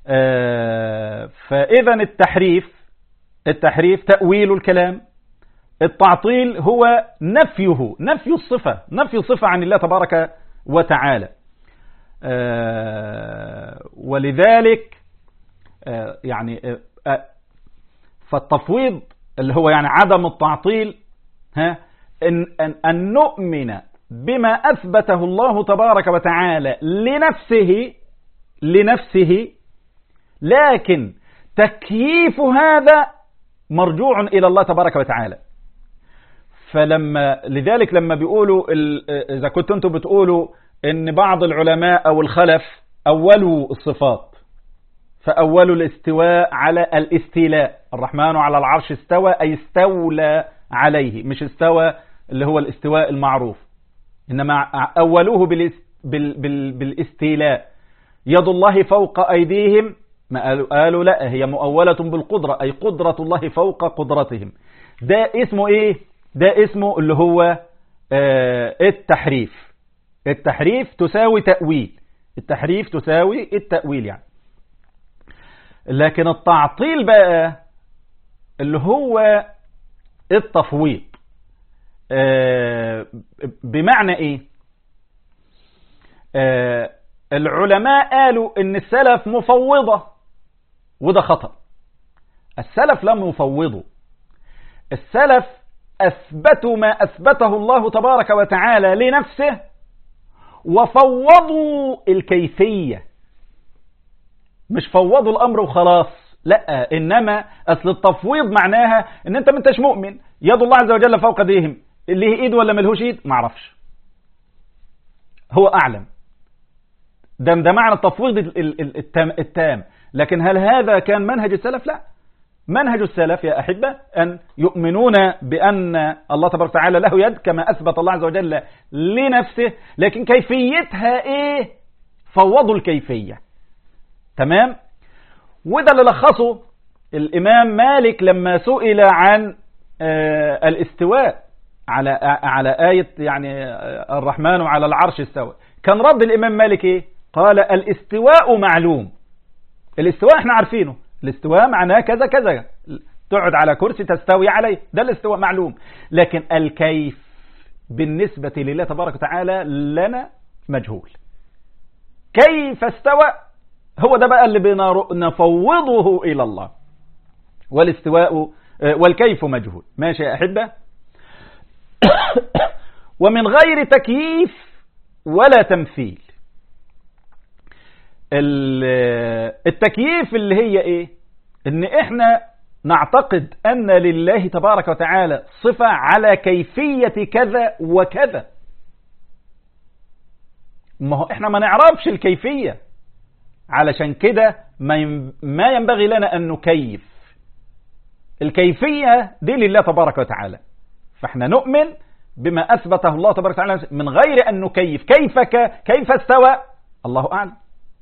آه، فإذا التحريف التحريف تأويل الكلام التعطيل هو نفيه نفي الصفة نفي الصفة عن الله تبارك وتعالى آه، ولذلك آه، يعني آه، فالتفويض اللي هو يعني عدم التعطيل ها ان, أن, أن نؤمن بما أثبته الله تبارك وتعالى لنفسه لنفسه لكن تكييف هذا مرجوع إلى الله تبارك وتعالى فلما لذلك لما بيقولوا إذا كنتم أنتم بتقولوا إن بعض العلماء أو الخلف أولوا الصفات فأولوا الاستواء على الاستيلاء الرحمن على العرش استوى أي استولى عليه مش استوى اللي هو الاستواء المعروف إنما أولوه بالاستيلاء يد الله فوق أيديهم ما قالوا, قالوا لا هي مؤولة بالقدرة أي قدرة الله فوق قدرتهم ده اسمه إيه ده اسمه اللي هو آه التحريف التحريف تساوي تأويل التحريف تساوي التأويل يعني لكن التعطيل بقى اللي هو التفويض آه بمعنى ايه آه العلماء قالوا ان السلف مفوضة وده خطأ السلف لم يفوضوا السلف أثبتوا ما أثبته الله تبارك وتعالى لنفسه وفوضوا الكيفية مش فوضوا الأمر وخلاص لا إنما أصل التفويض معناها إن أنت ما انتش مؤمن يد الله عز وجل فوق ايديهم اللي هي إيد ولا ملهوش إيد معرفش هو أعلم ده, ده معنى التفويض التام, التام لكن هل هذا كان منهج السلف لا منهج السلف يا أحبة أن يؤمنون بأن الله تبارك وتعالى له يد كما أثبت الله عز وجل لنفسه لكن كيفيتها إيه فوضوا الكيفية تمام وده اللي لخصه الإمام مالك لما سئل عن آه الاستواء على على آية يعني آه الرحمن على العرش استوى كان رد الإمام مالك إيه قال الاستواء معلوم الاستواء احنا عارفينه الاستواء معناه كذا كذا تقعد على كرسي تستوي عليه ده الاستواء معلوم لكن الكيف بالنسبة لله تبارك وتعالى لنا مجهول كيف استوى هو ده بقى اللي بنفوضه إلى الله والاستواء والكيف مجهول ماشي يا أحبة ومن غير تكييف ولا تمثيل التكييف اللي هي ايه ان احنا نعتقد ان لله تبارك وتعالى صفة على كيفية كذا وكذا ما هو احنا ما نعرفش الكيفية علشان كده ما ينبغي لنا ان نكيف الكيفية دي لله تبارك وتعالى فاحنا نؤمن بما اثبته الله تبارك وتعالى من غير ان نكيف كيف كيف استوى الله اعلم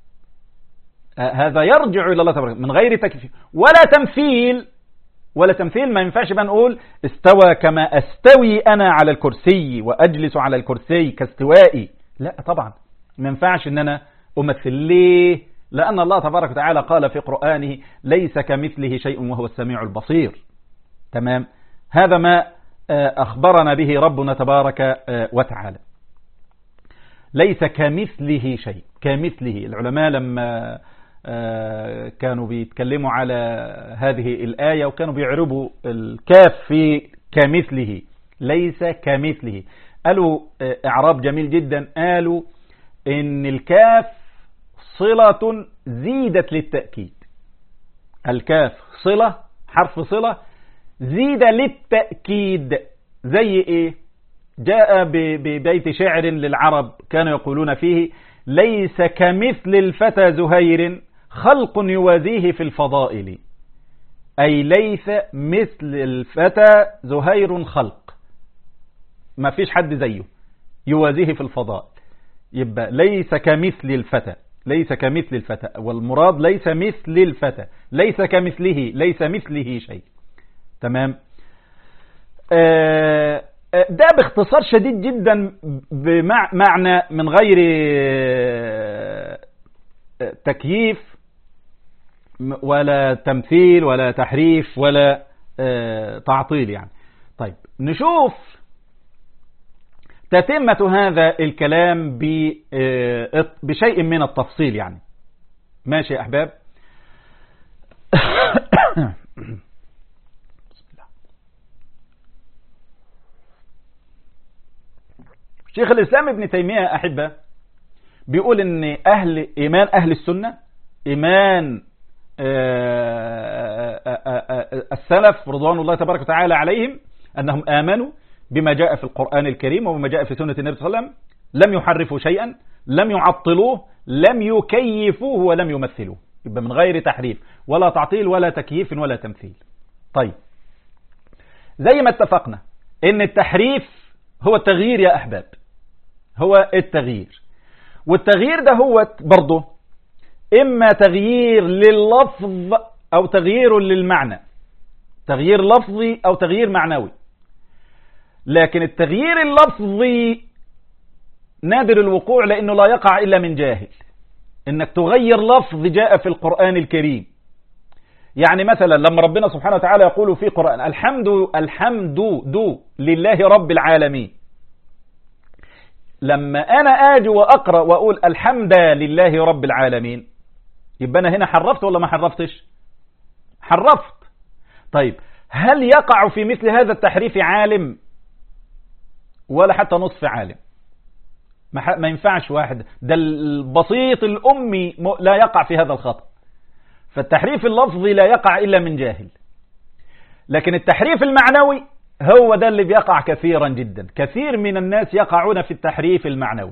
هذا يرجع إلى الله تبارك من غير تكفير ولا تمثيل ولا تمثيل ما ينفعش بقى نقول استوى كما استوي أنا على الكرسي وأجلس على الكرسي كاستوائي لا طبعا ما ينفعش أن أنا أمثل ليه لأن الله تبارك وتعالى قال في قرآنه ليس كمثله شيء وهو السميع البصير تمام هذا ما أخبرنا به ربنا تبارك وتعالى ليس كمثله شيء كمثله العلماء لما كانوا بيتكلموا على هذه الآية وكانوا بيعربوا الكاف في كمثله ليس كمثله قالوا إعراب جميل جدا قالوا إن الكاف صلة زيدت للتأكيد الكاف صلة حرف صلة زيد للتأكيد زي إيه جاء ببيت شعر للعرب كانوا يقولون فيه ليس كمثل الفتى زهير خلق يوازيه في الفضائل أي ليس مثل الفتى زهير خلق ما فيش حد زيه يوازيه في الفضائل يبقى ليس كمثل الفتى ليس كمثل الفتى والمراد ليس مثل الفتى ليس كمثله ليس مثله شيء تمام آه ده باختصار شديد جدا بمعنى من غير تكييف م- ولا تمثيل ولا تحريف ولا آه، تعطيل يعني طيب نشوف تتمة هذا الكلام ب- آه، بشيء من التفصيل يعني ماشي يا أحباب بسم الله. شيخ الإسلام ابن تيمية يا أحبة بيقول ان اهل ايمان اهل السنة ايمان آه، آه، آه، آه، السلف رضوان الله تبارك وتعالى عليهم انهم امنوا بما جاء في القرآن الكريم وبما جاء في سنة النبي صلى الله عليه وسلم لم يحرفوا شيئا لم يعطلوه لم يكيفوه ولم يمثلوه يبقى من غير تحريف ولا تعطيل ولا تكييف ولا تمثيل طيب زي ما اتفقنا ان التحريف هو التغيير يا احباب هو التغيير والتغيير ده هو برضه إما تغيير لللفظ أو تغيير للمعنى تغيير لفظي أو تغيير معنوي لكن التغيير اللفظي نادر الوقوع لأنه لا يقع إلا من جاهل إنك تغير لفظ جاء في القرآن الكريم يعني مثلا لما ربنا سبحانه وتعالى يقول في قرآن الحمد الحمد دو لله رب العالمين لما أنا آجي وأقرأ وأقول الحمد لله رب العالمين يبقى أنا هنا حرفت ولا ما حرفتش حرفت طيب هل يقع في مثل هذا التحريف عالم ولا حتى نصف عالم ما, ح... ما ينفعش واحد ده البسيط الأمي م... لا يقع في هذا الخطأ فالتحريف اللفظي لا يقع إلا من جاهل لكن التحريف المعنوي هو ده اللي بيقع كثيرا جدا كثير من الناس يقعون في التحريف المعنوي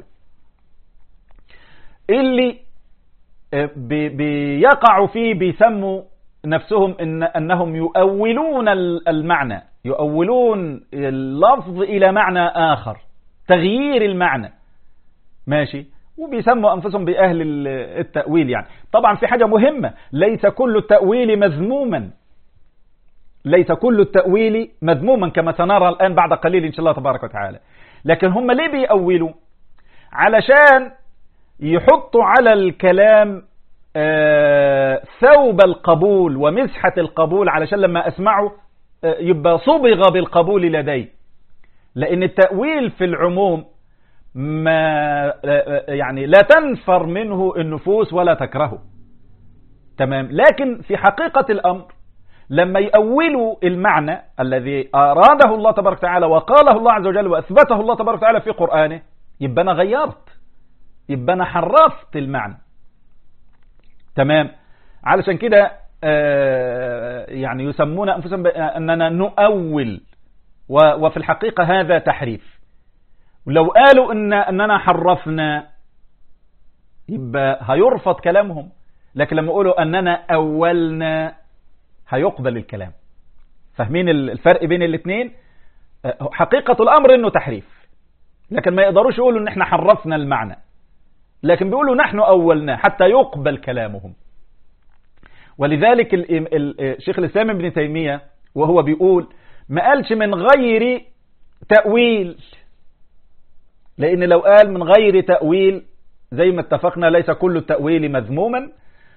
اللي بي بيقعوا فيه بيسموا نفسهم إن أنهم يؤولون المعنى يؤولون اللفظ إلى معنى آخر تغيير المعنى ماشي وبيسموا أنفسهم بأهل التأويل يعني طبعا في حاجة مهمة ليس كل التأويل مذموما ليس كل التأويل مذموما كما سنرى الآن بعد قليل إن شاء الله تبارك وتعالى لكن هم ليه بيأولوا علشان يحطوا على الكلام آه ثوب القبول ومسحة القبول علشان لما أسمعه آه يبقى صبغ بالقبول لدي لأن التأويل في العموم ما يعني لا تنفر منه النفوس ولا تكرهه تمام لكن في حقيقة الأمر لما يأولوا المعنى الذي أراده الله تبارك وتعالى وقاله الله عز وجل وأثبته الله تبارك وتعالى في قرآنه يبقى أنا غيرت يبقى أنا حرفت المعنى تمام علشان كده يعني يسمون أنفسهم أننا نؤول وفي الحقيقة هذا تحريف ولو قالوا إن أننا حرفنا يبقى هيرفض كلامهم لكن لما يقولوا أننا أولنا هيقبل الكلام فاهمين الفرق بين الاثنين حقيقة الأمر أنه تحريف لكن ما يقدروش يقولوا أن احنا حرفنا المعنى لكن بيقولوا نحن أولنا حتى يقبل كلامهم ولذلك شيخ الإسلام ابن تيمية وهو بيقول ما قالش من غير تأويل لأن لو قال من غير تأويل زي ما اتفقنا ليس كل التأويل مذموما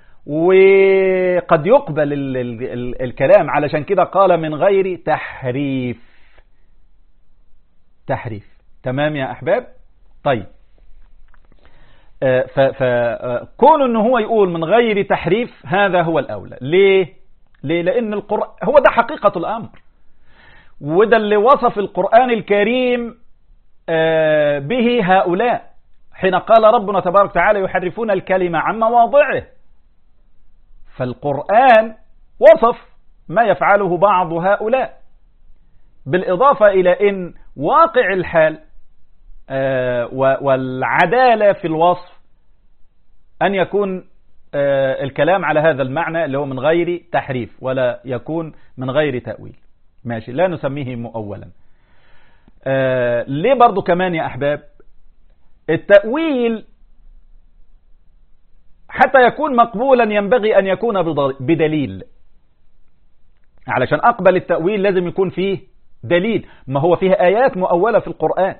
وقد يقبل ال ال ال الكلام علشان كده قال من غير تحريف تحريف تمام يا أحباب طيب فكون ان هو يقول من غير تحريف هذا هو الأولى ليه ليه لأن القرآن هو ده حقيقة الأمر وده اللي وصف القرآن الكريم به هؤلاء حين قال ربنا تبارك وتعالى يحرفون الكلمة عن مواضعه فالقرآن وصف ما يفعله بعض هؤلاء بالإضافة إلى أن واقع الحال والعدالة في الوصف أن يكون الكلام على هذا المعنى اللي هو من غير تحريف ولا يكون من غير تأويل ماشي لا نسميه مؤولا ليه برضو كمان يا أحباب التأويل حتى يكون مقبولا ينبغي أن يكون بدليل علشان أقبل التأويل لازم يكون فيه دليل ما هو فيه آيات مؤولة في القرآن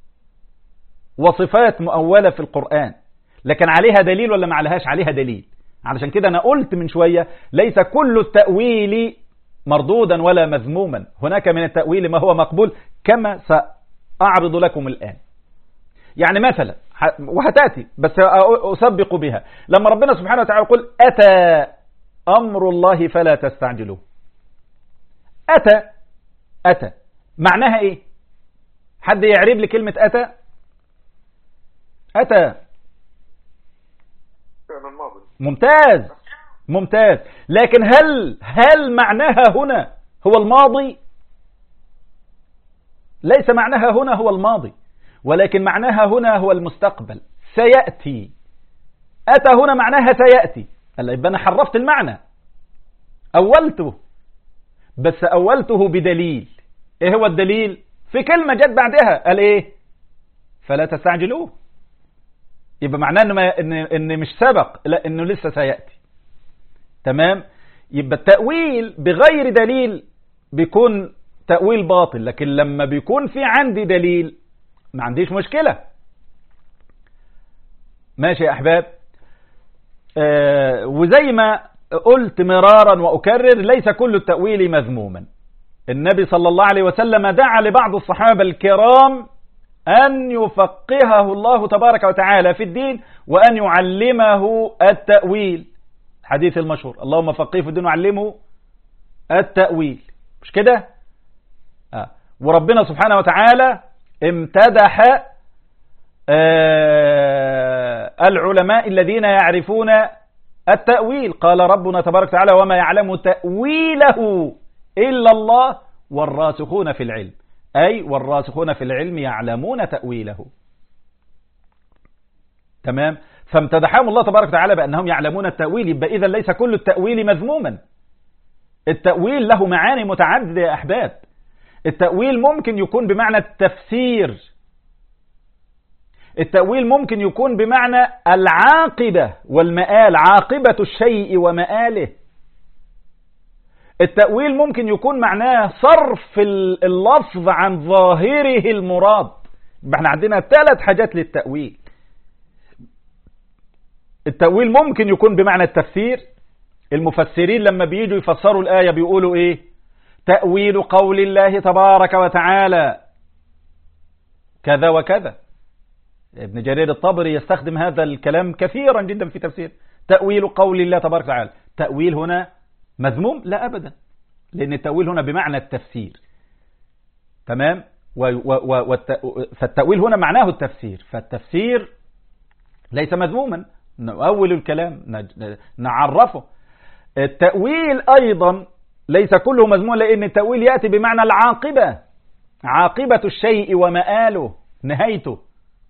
وصفات مؤولة في القرآن لكن عليها دليل ولا ما عليهاش عليها دليل علشان كده أنا قلت من شوية ليس كل التأويل مردودا ولا مذموما هناك من التأويل ما هو مقبول كما سأعرض لكم الآن يعني مثلا وهتأتي بس أسبق بها لما ربنا سبحانه وتعالى يقول أتى أمر الله فلا تستعجلوه أتى أتى معناها إيه حد يعرب لي كلمة أتى أتى ممتاز ممتاز لكن هل هل معناها هنا هو الماضي ليس معناها هنا هو الماضي ولكن معناها هنا هو المستقبل سيأتي أتى هنا معناها سيأتي قال يبقى أنا حرفت المعنى أولته بس أولته بدليل إيه هو الدليل في كلمة جت بعدها قال إيه فلا تستعجلوه يبقى معناه إن, ما إن, إن مش سبق لا إنه لسه سيأتي تمام يبقى التأويل بغير دليل بيكون تأويل باطل لكن لما بيكون في عندي دليل ما عنديش مشكلة ماشي يا أحباب آه وزي ما قلت مرارا وأكرر ليس كل التأويل مذموما النبي صلى الله عليه وسلم دعا لبعض الصحابة الكرام أن يفقهه الله تبارك وتعالى في الدين وأن يعلمه التأويل حديث المشهور اللهم فقيه في الدين وعلمه التأويل مش كده آه. وربنا سبحانه وتعالى امتدح آه العلماء الذين يعرفون التأويل قال ربنا تبارك وتعالى وما يعلم تأويله إلا الله والراسخون في العلم أي والراسخون في العلم يعلمون تأويله تمام فامتدحهم الله تبارك وتعالى بأنهم يعلمون التأويل يبقى إذا ليس كل التأويل مذموما التأويل له معاني متعددة يا أحباب التأويل ممكن يكون بمعنى التفسير التأويل ممكن يكون بمعنى العاقبة والمآل عاقبة الشيء ومآله التأويل ممكن يكون معناه صرف اللفظ عن ظاهره المراد احنا عندنا ثلاث حاجات للتأويل التأويل ممكن يكون بمعنى التفسير المفسرين لما بييجوا يفسروا الآية بيقولوا ايه تأويل قول الله تبارك وتعالى كذا وكذا ابن جرير الطبري يستخدم هذا الكلام كثيرا جدا في تفسير تأويل قول الله تبارك وتعالى تأويل هنا مذموم لا أبدا لأن التأويل هنا بمعنى التفسير تمام و و و فالتأويل هنا معناه التفسير فالتفسير ليس مذموما نؤول الكلام نعرفه التأويل أيضا ليس كله مذموم لأن التأويل يأتي بمعنى العاقبة عاقبة الشيء ومآله نهايته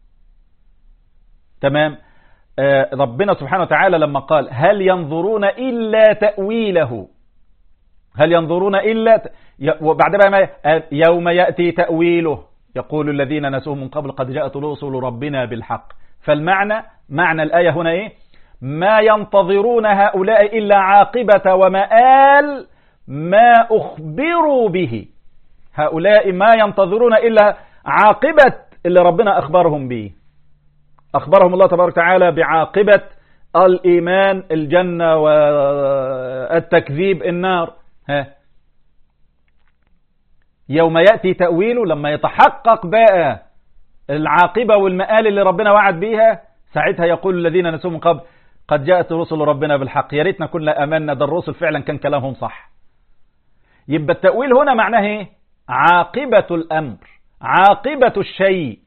تمام آه ربنا سبحانه وتعالى لما قال هل ينظرون إلا تأويله هل ينظرون إلا ت... وبعد ما يوم يأتي تأويله يقول الذين نسوه من قبل قد جاءت رسل ربنا بالحق فالمعنى معنى الآية هنا إيه ما ينتظرون هؤلاء إلا عاقبة ومآل ما أخبروا به هؤلاء ما ينتظرون إلا عاقبة اللي ربنا أخبرهم به أخبرهم الله تبارك وتعالى بعاقبة الإيمان الجنة والتكذيب النار ها يوم يأتي تأويله لما يتحقق بقى العاقبة والمآل اللي ربنا وعد بيها ساعتها يقول الذين نسوا من قبل قد جاءت رسل ربنا بالحق يا ريتنا كنا أمنا ده الرسل فعلا كان كلامهم صح يبقى التأويل هنا معناه ايه عاقبة الأمر عاقبة الشيء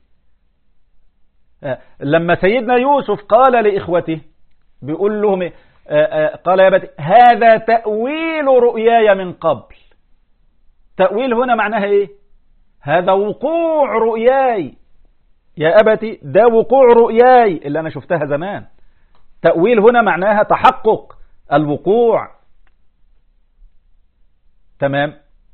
لما سيدنا يوسف قال لإخوته بيقول لهم إيه؟ قال يا بتي هذا تأويل رؤياي من قبل تأويل هنا معناها ايه هذا وقوع رؤياي يا أبتي ده وقوع رؤياي اللي أنا شفتها زمان تأويل هنا معناها تحقق الوقوع تمام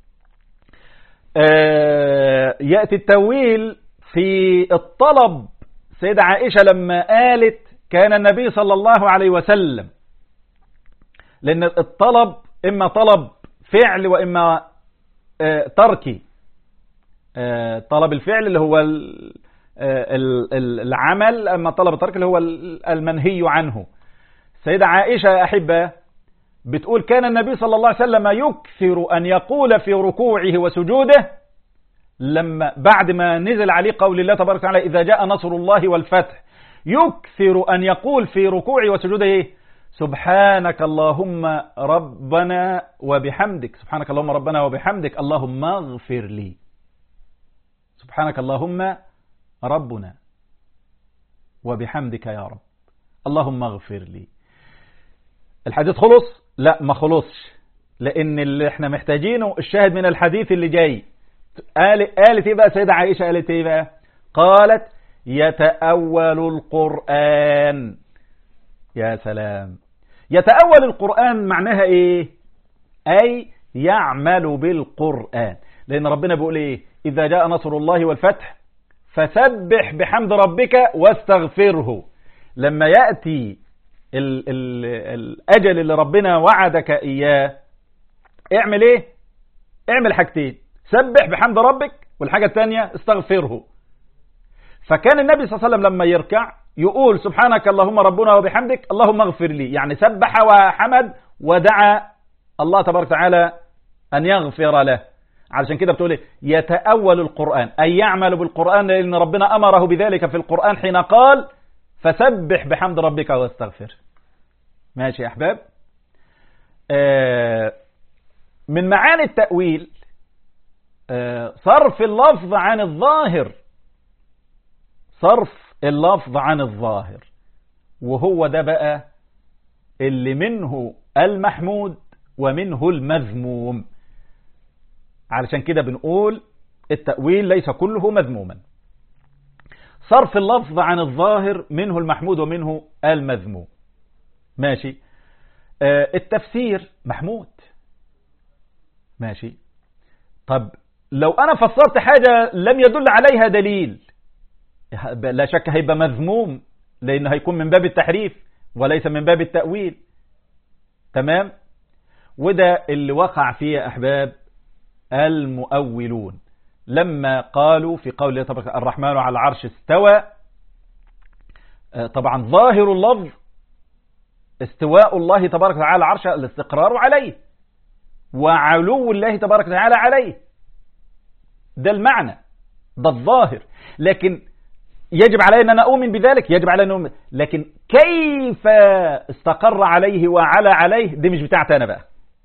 آه يأتي التأويل في الطلب سيدة عائشة لما قالت كان النبي صلى الله عليه وسلم لأن الطلب إما طلب فعل وإما آه تركي آه طلب الفعل اللي هو العمل أما طلب الترك اللي هو المنهي عنه سيدة عائشة يا أحبة بتقول كان النبي صلى الله عليه وسلم يكثر أن يقول في ركوعه وسجوده لما بعد ما نزل عليه قول الله تبارك وتعالى إذا جاء نصر الله والفتح يكثر أن يقول في ركوعه وسجوده إيه؟ سبحانك اللهم ربنا وبحمدك سبحانك اللهم ربنا وبحمدك اللهم اغفر لي سبحانك اللهم ربنا وبحمدك يا رب اللهم اغفر لي الحديث خلص لا ما خلصش لان اللي احنا محتاجينه الشاهد من الحديث اللي جاي قال قالت ايه بقى سيدة عائشة قالت ايه بقى قالت يتأول القرآن يا سلام يتأول القرآن معناها ايه اي يعمل بالقرآن لان ربنا بيقول ايه اذا جاء نصر الله والفتح فسبح بحمد ربك واستغفره لما يأتي ال ال الأجل اللي ربنا وعدك إياه اعمل ايه اعمل حاجتين سبح بحمد ربك والحاجة الثانية استغفره فكان النبي صلى الله عليه وسلم لما يركع يقول سبحانك اللهم ربنا وبحمدك اللهم اغفر لي يعني سبح وحمد ودعا الله تبارك وتعالى أن يغفر له علشان كده بتقول يتأول القرآن أي يعمل بالقرآن لأن ربنا أمره بذلك في القرآن حين قال فسبح بحمد ربك واستغفر ماشي يا أحباب آه من معاني التأويل آه صرف اللفظ عن الظاهر صرف اللفظ عن الظاهر وهو ده بقى اللي منه المحمود ومنه المذموم علشان كده بنقول التأويل ليس كله مذموما صرف اللفظ عن الظاهر منه المحمود ومنه المذموم ماشي آه التفسير محمود ماشي طب لو أنا فسرت حاجة لم يدل عليها دليل لا شك هيبقى مذموم لأنه هيكون من باب التحريف وليس من باب التأويل تمام وده اللي وقع فيه يا أحباب المؤولون لما قالوا في قول تبارك الرحمن على العرش استوى طبعا ظاهر اللفظ استواء الله تبارك وتعالى عرش الاستقرار عليه وعلو الله تبارك وتعالى عليه ده المعنى ده الظاهر لكن يجب علي أن أنا أؤمن بذلك يجب علي أن أؤمن لكن كيف استقر عليه وعلى عليه دي مش بتاعتي أنا بقى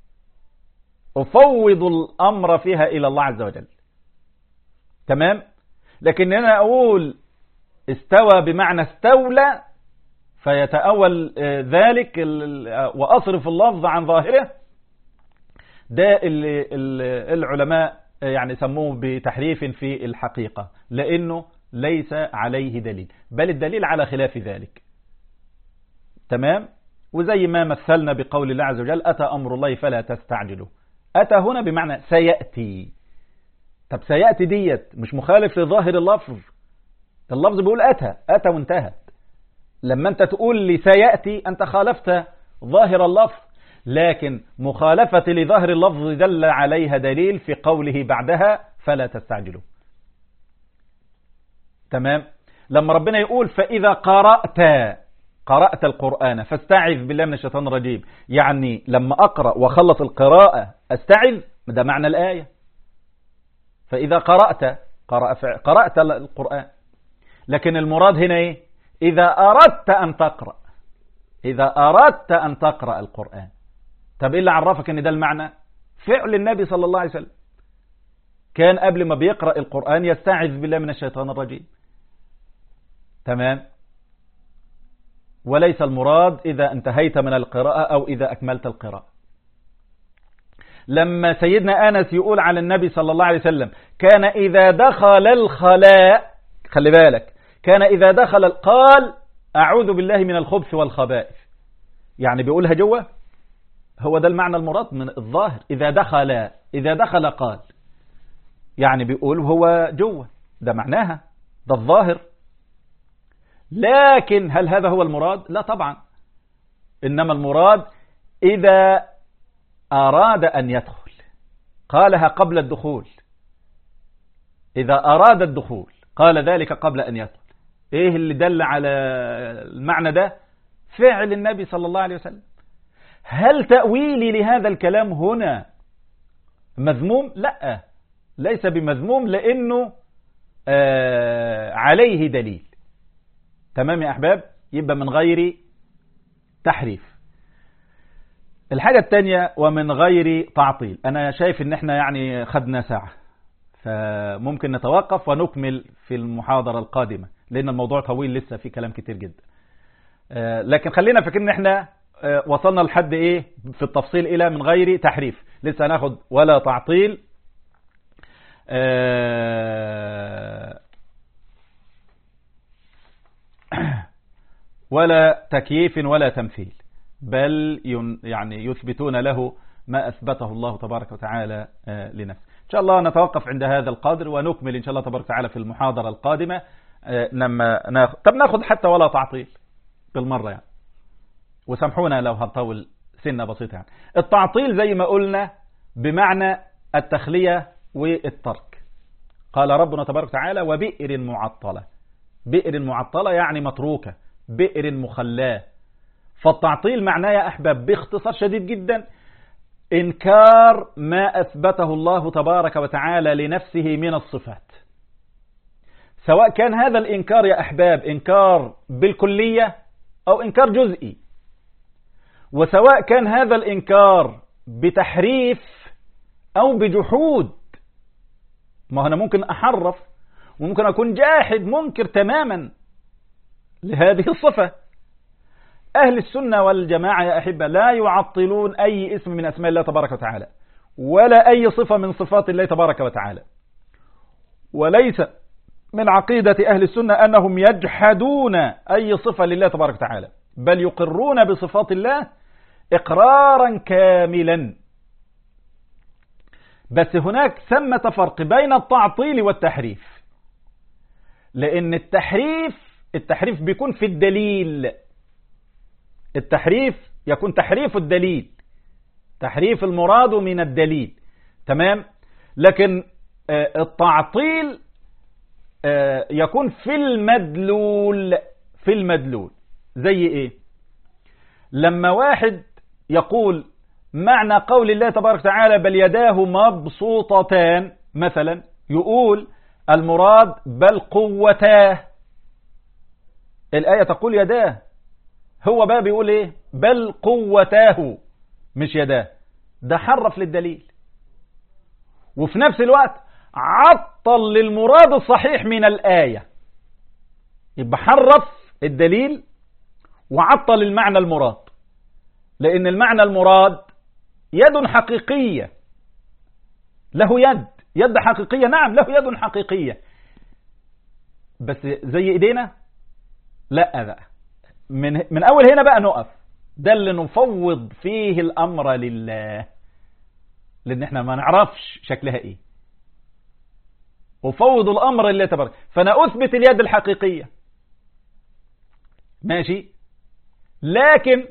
أفوض الأمر فيها إلى الله عز وجل تمام لكن أنا أقول استوى بمعنى استولى فيتأول ذلك وأصرف اللفظ عن ظاهره ده اللي العلماء يعني سموه بتحريف في الحقيقة لأنه ليس عليه دليل بل الدليل على خلاف ذلك تمام وزي ما مثلنا بقول الله عز وجل أتى أمر الله فلا تستعجلوا أتى هنا بمعنى سيأتي طب سيأتي ديت مش مخالف لظاهر اللفظ اللفظ بيقول أتى أتى وانتهت لما أنت تقول لي سيأتي أنت خالفت ظاهر اللفظ لكن مخالفة لظاهر اللفظ دل عليها دليل في قوله بعدها فلا تستعجلوا تمام لما ربنا يقول فإذا قرأت قرأت القرآن فاستعذ بالله من الشيطان الرجيم يعني لما أقرأ وخلص القراءة أستعذ ده معنى الآية فإذا قرأت قرأت القرآن لكن المراد هنا إيه إذا أردت أن تقرأ إذا أردت أن تقرأ القرآن طب إيه اللي عرفك أن ده المعنى فعل النبي صلى الله عليه وسلم كان قبل ما بيقرأ القرآن يستعذ بالله من الشيطان الرجيم تمام وليس المراد إذا انتهيت من القراءة أو إذا أكملت القراءة لما سيدنا أنس يقول على النبي صلى الله عليه وسلم كان إذا دخل الخلاء خلي بالك كان إذا دخل قال أعوذ بالله من الخبث والخبائث يعني بيقولها جوه هو ده المعنى المراد من الظاهر إذا دخل إذا دخل قال يعني بيقول هو جوه ده معناها ده الظاهر لكن هل هذا هو المراد لا طبعا إنما المراد إذا أراد أن يدخل قالها قبل الدخول إذا أراد الدخول قال ذلك قبل أن يدخل إيه اللي دل على المعنى ده فعل النبي صلى الله عليه وسلم هل تأويلي لهذا الكلام هنا مذموم لا ليس بمذموم لأنه آه عليه دليل تمام يا أحباب يبقى من غير تحريف الحاجة الثانية ومن غير تعطيل أنا شايف ان احنا يعني خدنا ساعة فممكن نتوقف ونكمل في المحاضرة القادمة لأن الموضوع طويل لسه في كلام كتير جدا لكن خلينا فاكرين ان احنا وصلنا لحد ايه في التفصيل الى من غير تحريف لسه هناخد ولا تعطيل ولا تكييف ولا تمثيل بل يعني يثبتون له ما أثبته الله تبارك وتعالى لنفسه إن شاء الله نتوقف عند هذا القدر ونكمل إن شاء الله تبارك وتعالى في المحاضرة القادمة لما ناخد طب ناخد حتى ولا تعطيل بالمرة يعني وسامحونا لو هنطول سنة بسيطة يعني التعطيل زي ما قلنا بمعنى التخلية والترك قال ربنا تبارك وتعالى وبئر معطلة بئر معطلة يعني متروكة بئر مخلاه فالتعطيل معناه يا أحباب باختصار شديد جدا إنكار ما أثبته الله تبارك وتعالى لنفسه من الصفات سواء كان هذا الإنكار يا أحباب إنكار بالكلية أو إنكار جزئي وسواء كان هذا الإنكار بتحريف أو بجحود ما أنا ممكن أحرف وممكن أكون جاحد منكر تماما لهذه الصفة أهل السنة والجماعة يا أحبة لا يعطلون أي اسم من أسماء الله تبارك وتعالى ولا أي صفة من صفات الله تبارك وتعالى وليس من عقيدة أهل السنة أنهم يجحدون أي صفة لله تبارك وتعالى بل يقرون بصفات الله إقرارا كاملا بس هناك ثمة فرق بين التعطيل والتحريف لأن التحريف التحريف بيكون في الدليل التحريف يكون تحريف الدليل تحريف المراد من الدليل تمام لكن التعطيل يكون في المدلول في المدلول زي ايه لما واحد يقول معنى قول الله تبارك وتعالى بل يداه مبسوطتان مثلا يقول المراد بل قوتاه الآية تقول يداه هو بقى بيقول ايه بل قوتاه مش يداه ده حرف للدليل وفي نفس الوقت عطل للمراد الصحيح من الآية يبقى حرف الدليل وعطل المعنى المراد لأن المعنى المراد يد حقيقية له يد يد حقيقية نعم له يد حقيقية بس زي ايدينا لا بقى من, من اول هنا بقى نقف ده اللي نفوض فيه الامر لله لان احنا ما نعرفش شكلها ايه وفوض الامر لله تبارك فانا اثبت اليد الحقيقية ماشي لكن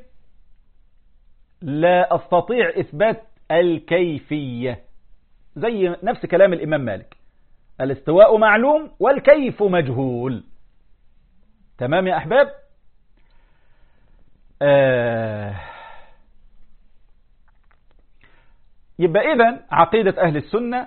لا استطيع اثبات الكيفية زي نفس كلام الامام مالك الاستواء معلوم والكيف مجهول تمام يا احباب آه يبقى إذن عقيدة أهل السنة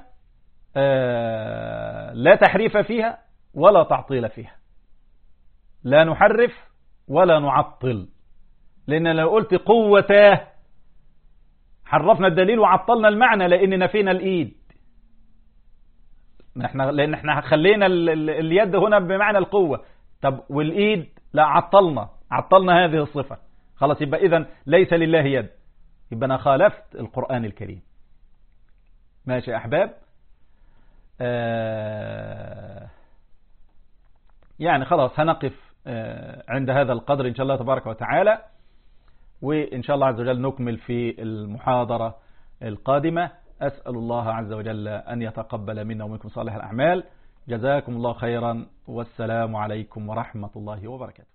آه لا تحريف فيها ولا تعطيل فيها لا نحرف ولا نعطل لأن لو قلت قوتاه حرفنا الدليل وعطلنا المعنى لأن نفينا الإيد احنا لأن احنا خلينا اليد هنا بمعنى القوة طب والإيد لا عطلنا عطلنا هذه الصفة خلاص يبقى إذن ليس لله يد يبقى أنا خالفت القرآن الكريم ماشي يا أحباب آه يعني خلاص هنقف آه عند هذا القدر إن شاء الله تبارك وتعالى وإن شاء الله عز وجل نكمل في المحاضرة القادمة أسأل الله عز وجل أن يتقبل منا ومنكم صالح الأعمال جزاكم الله خيرا والسلام عليكم ورحمة الله وبركاته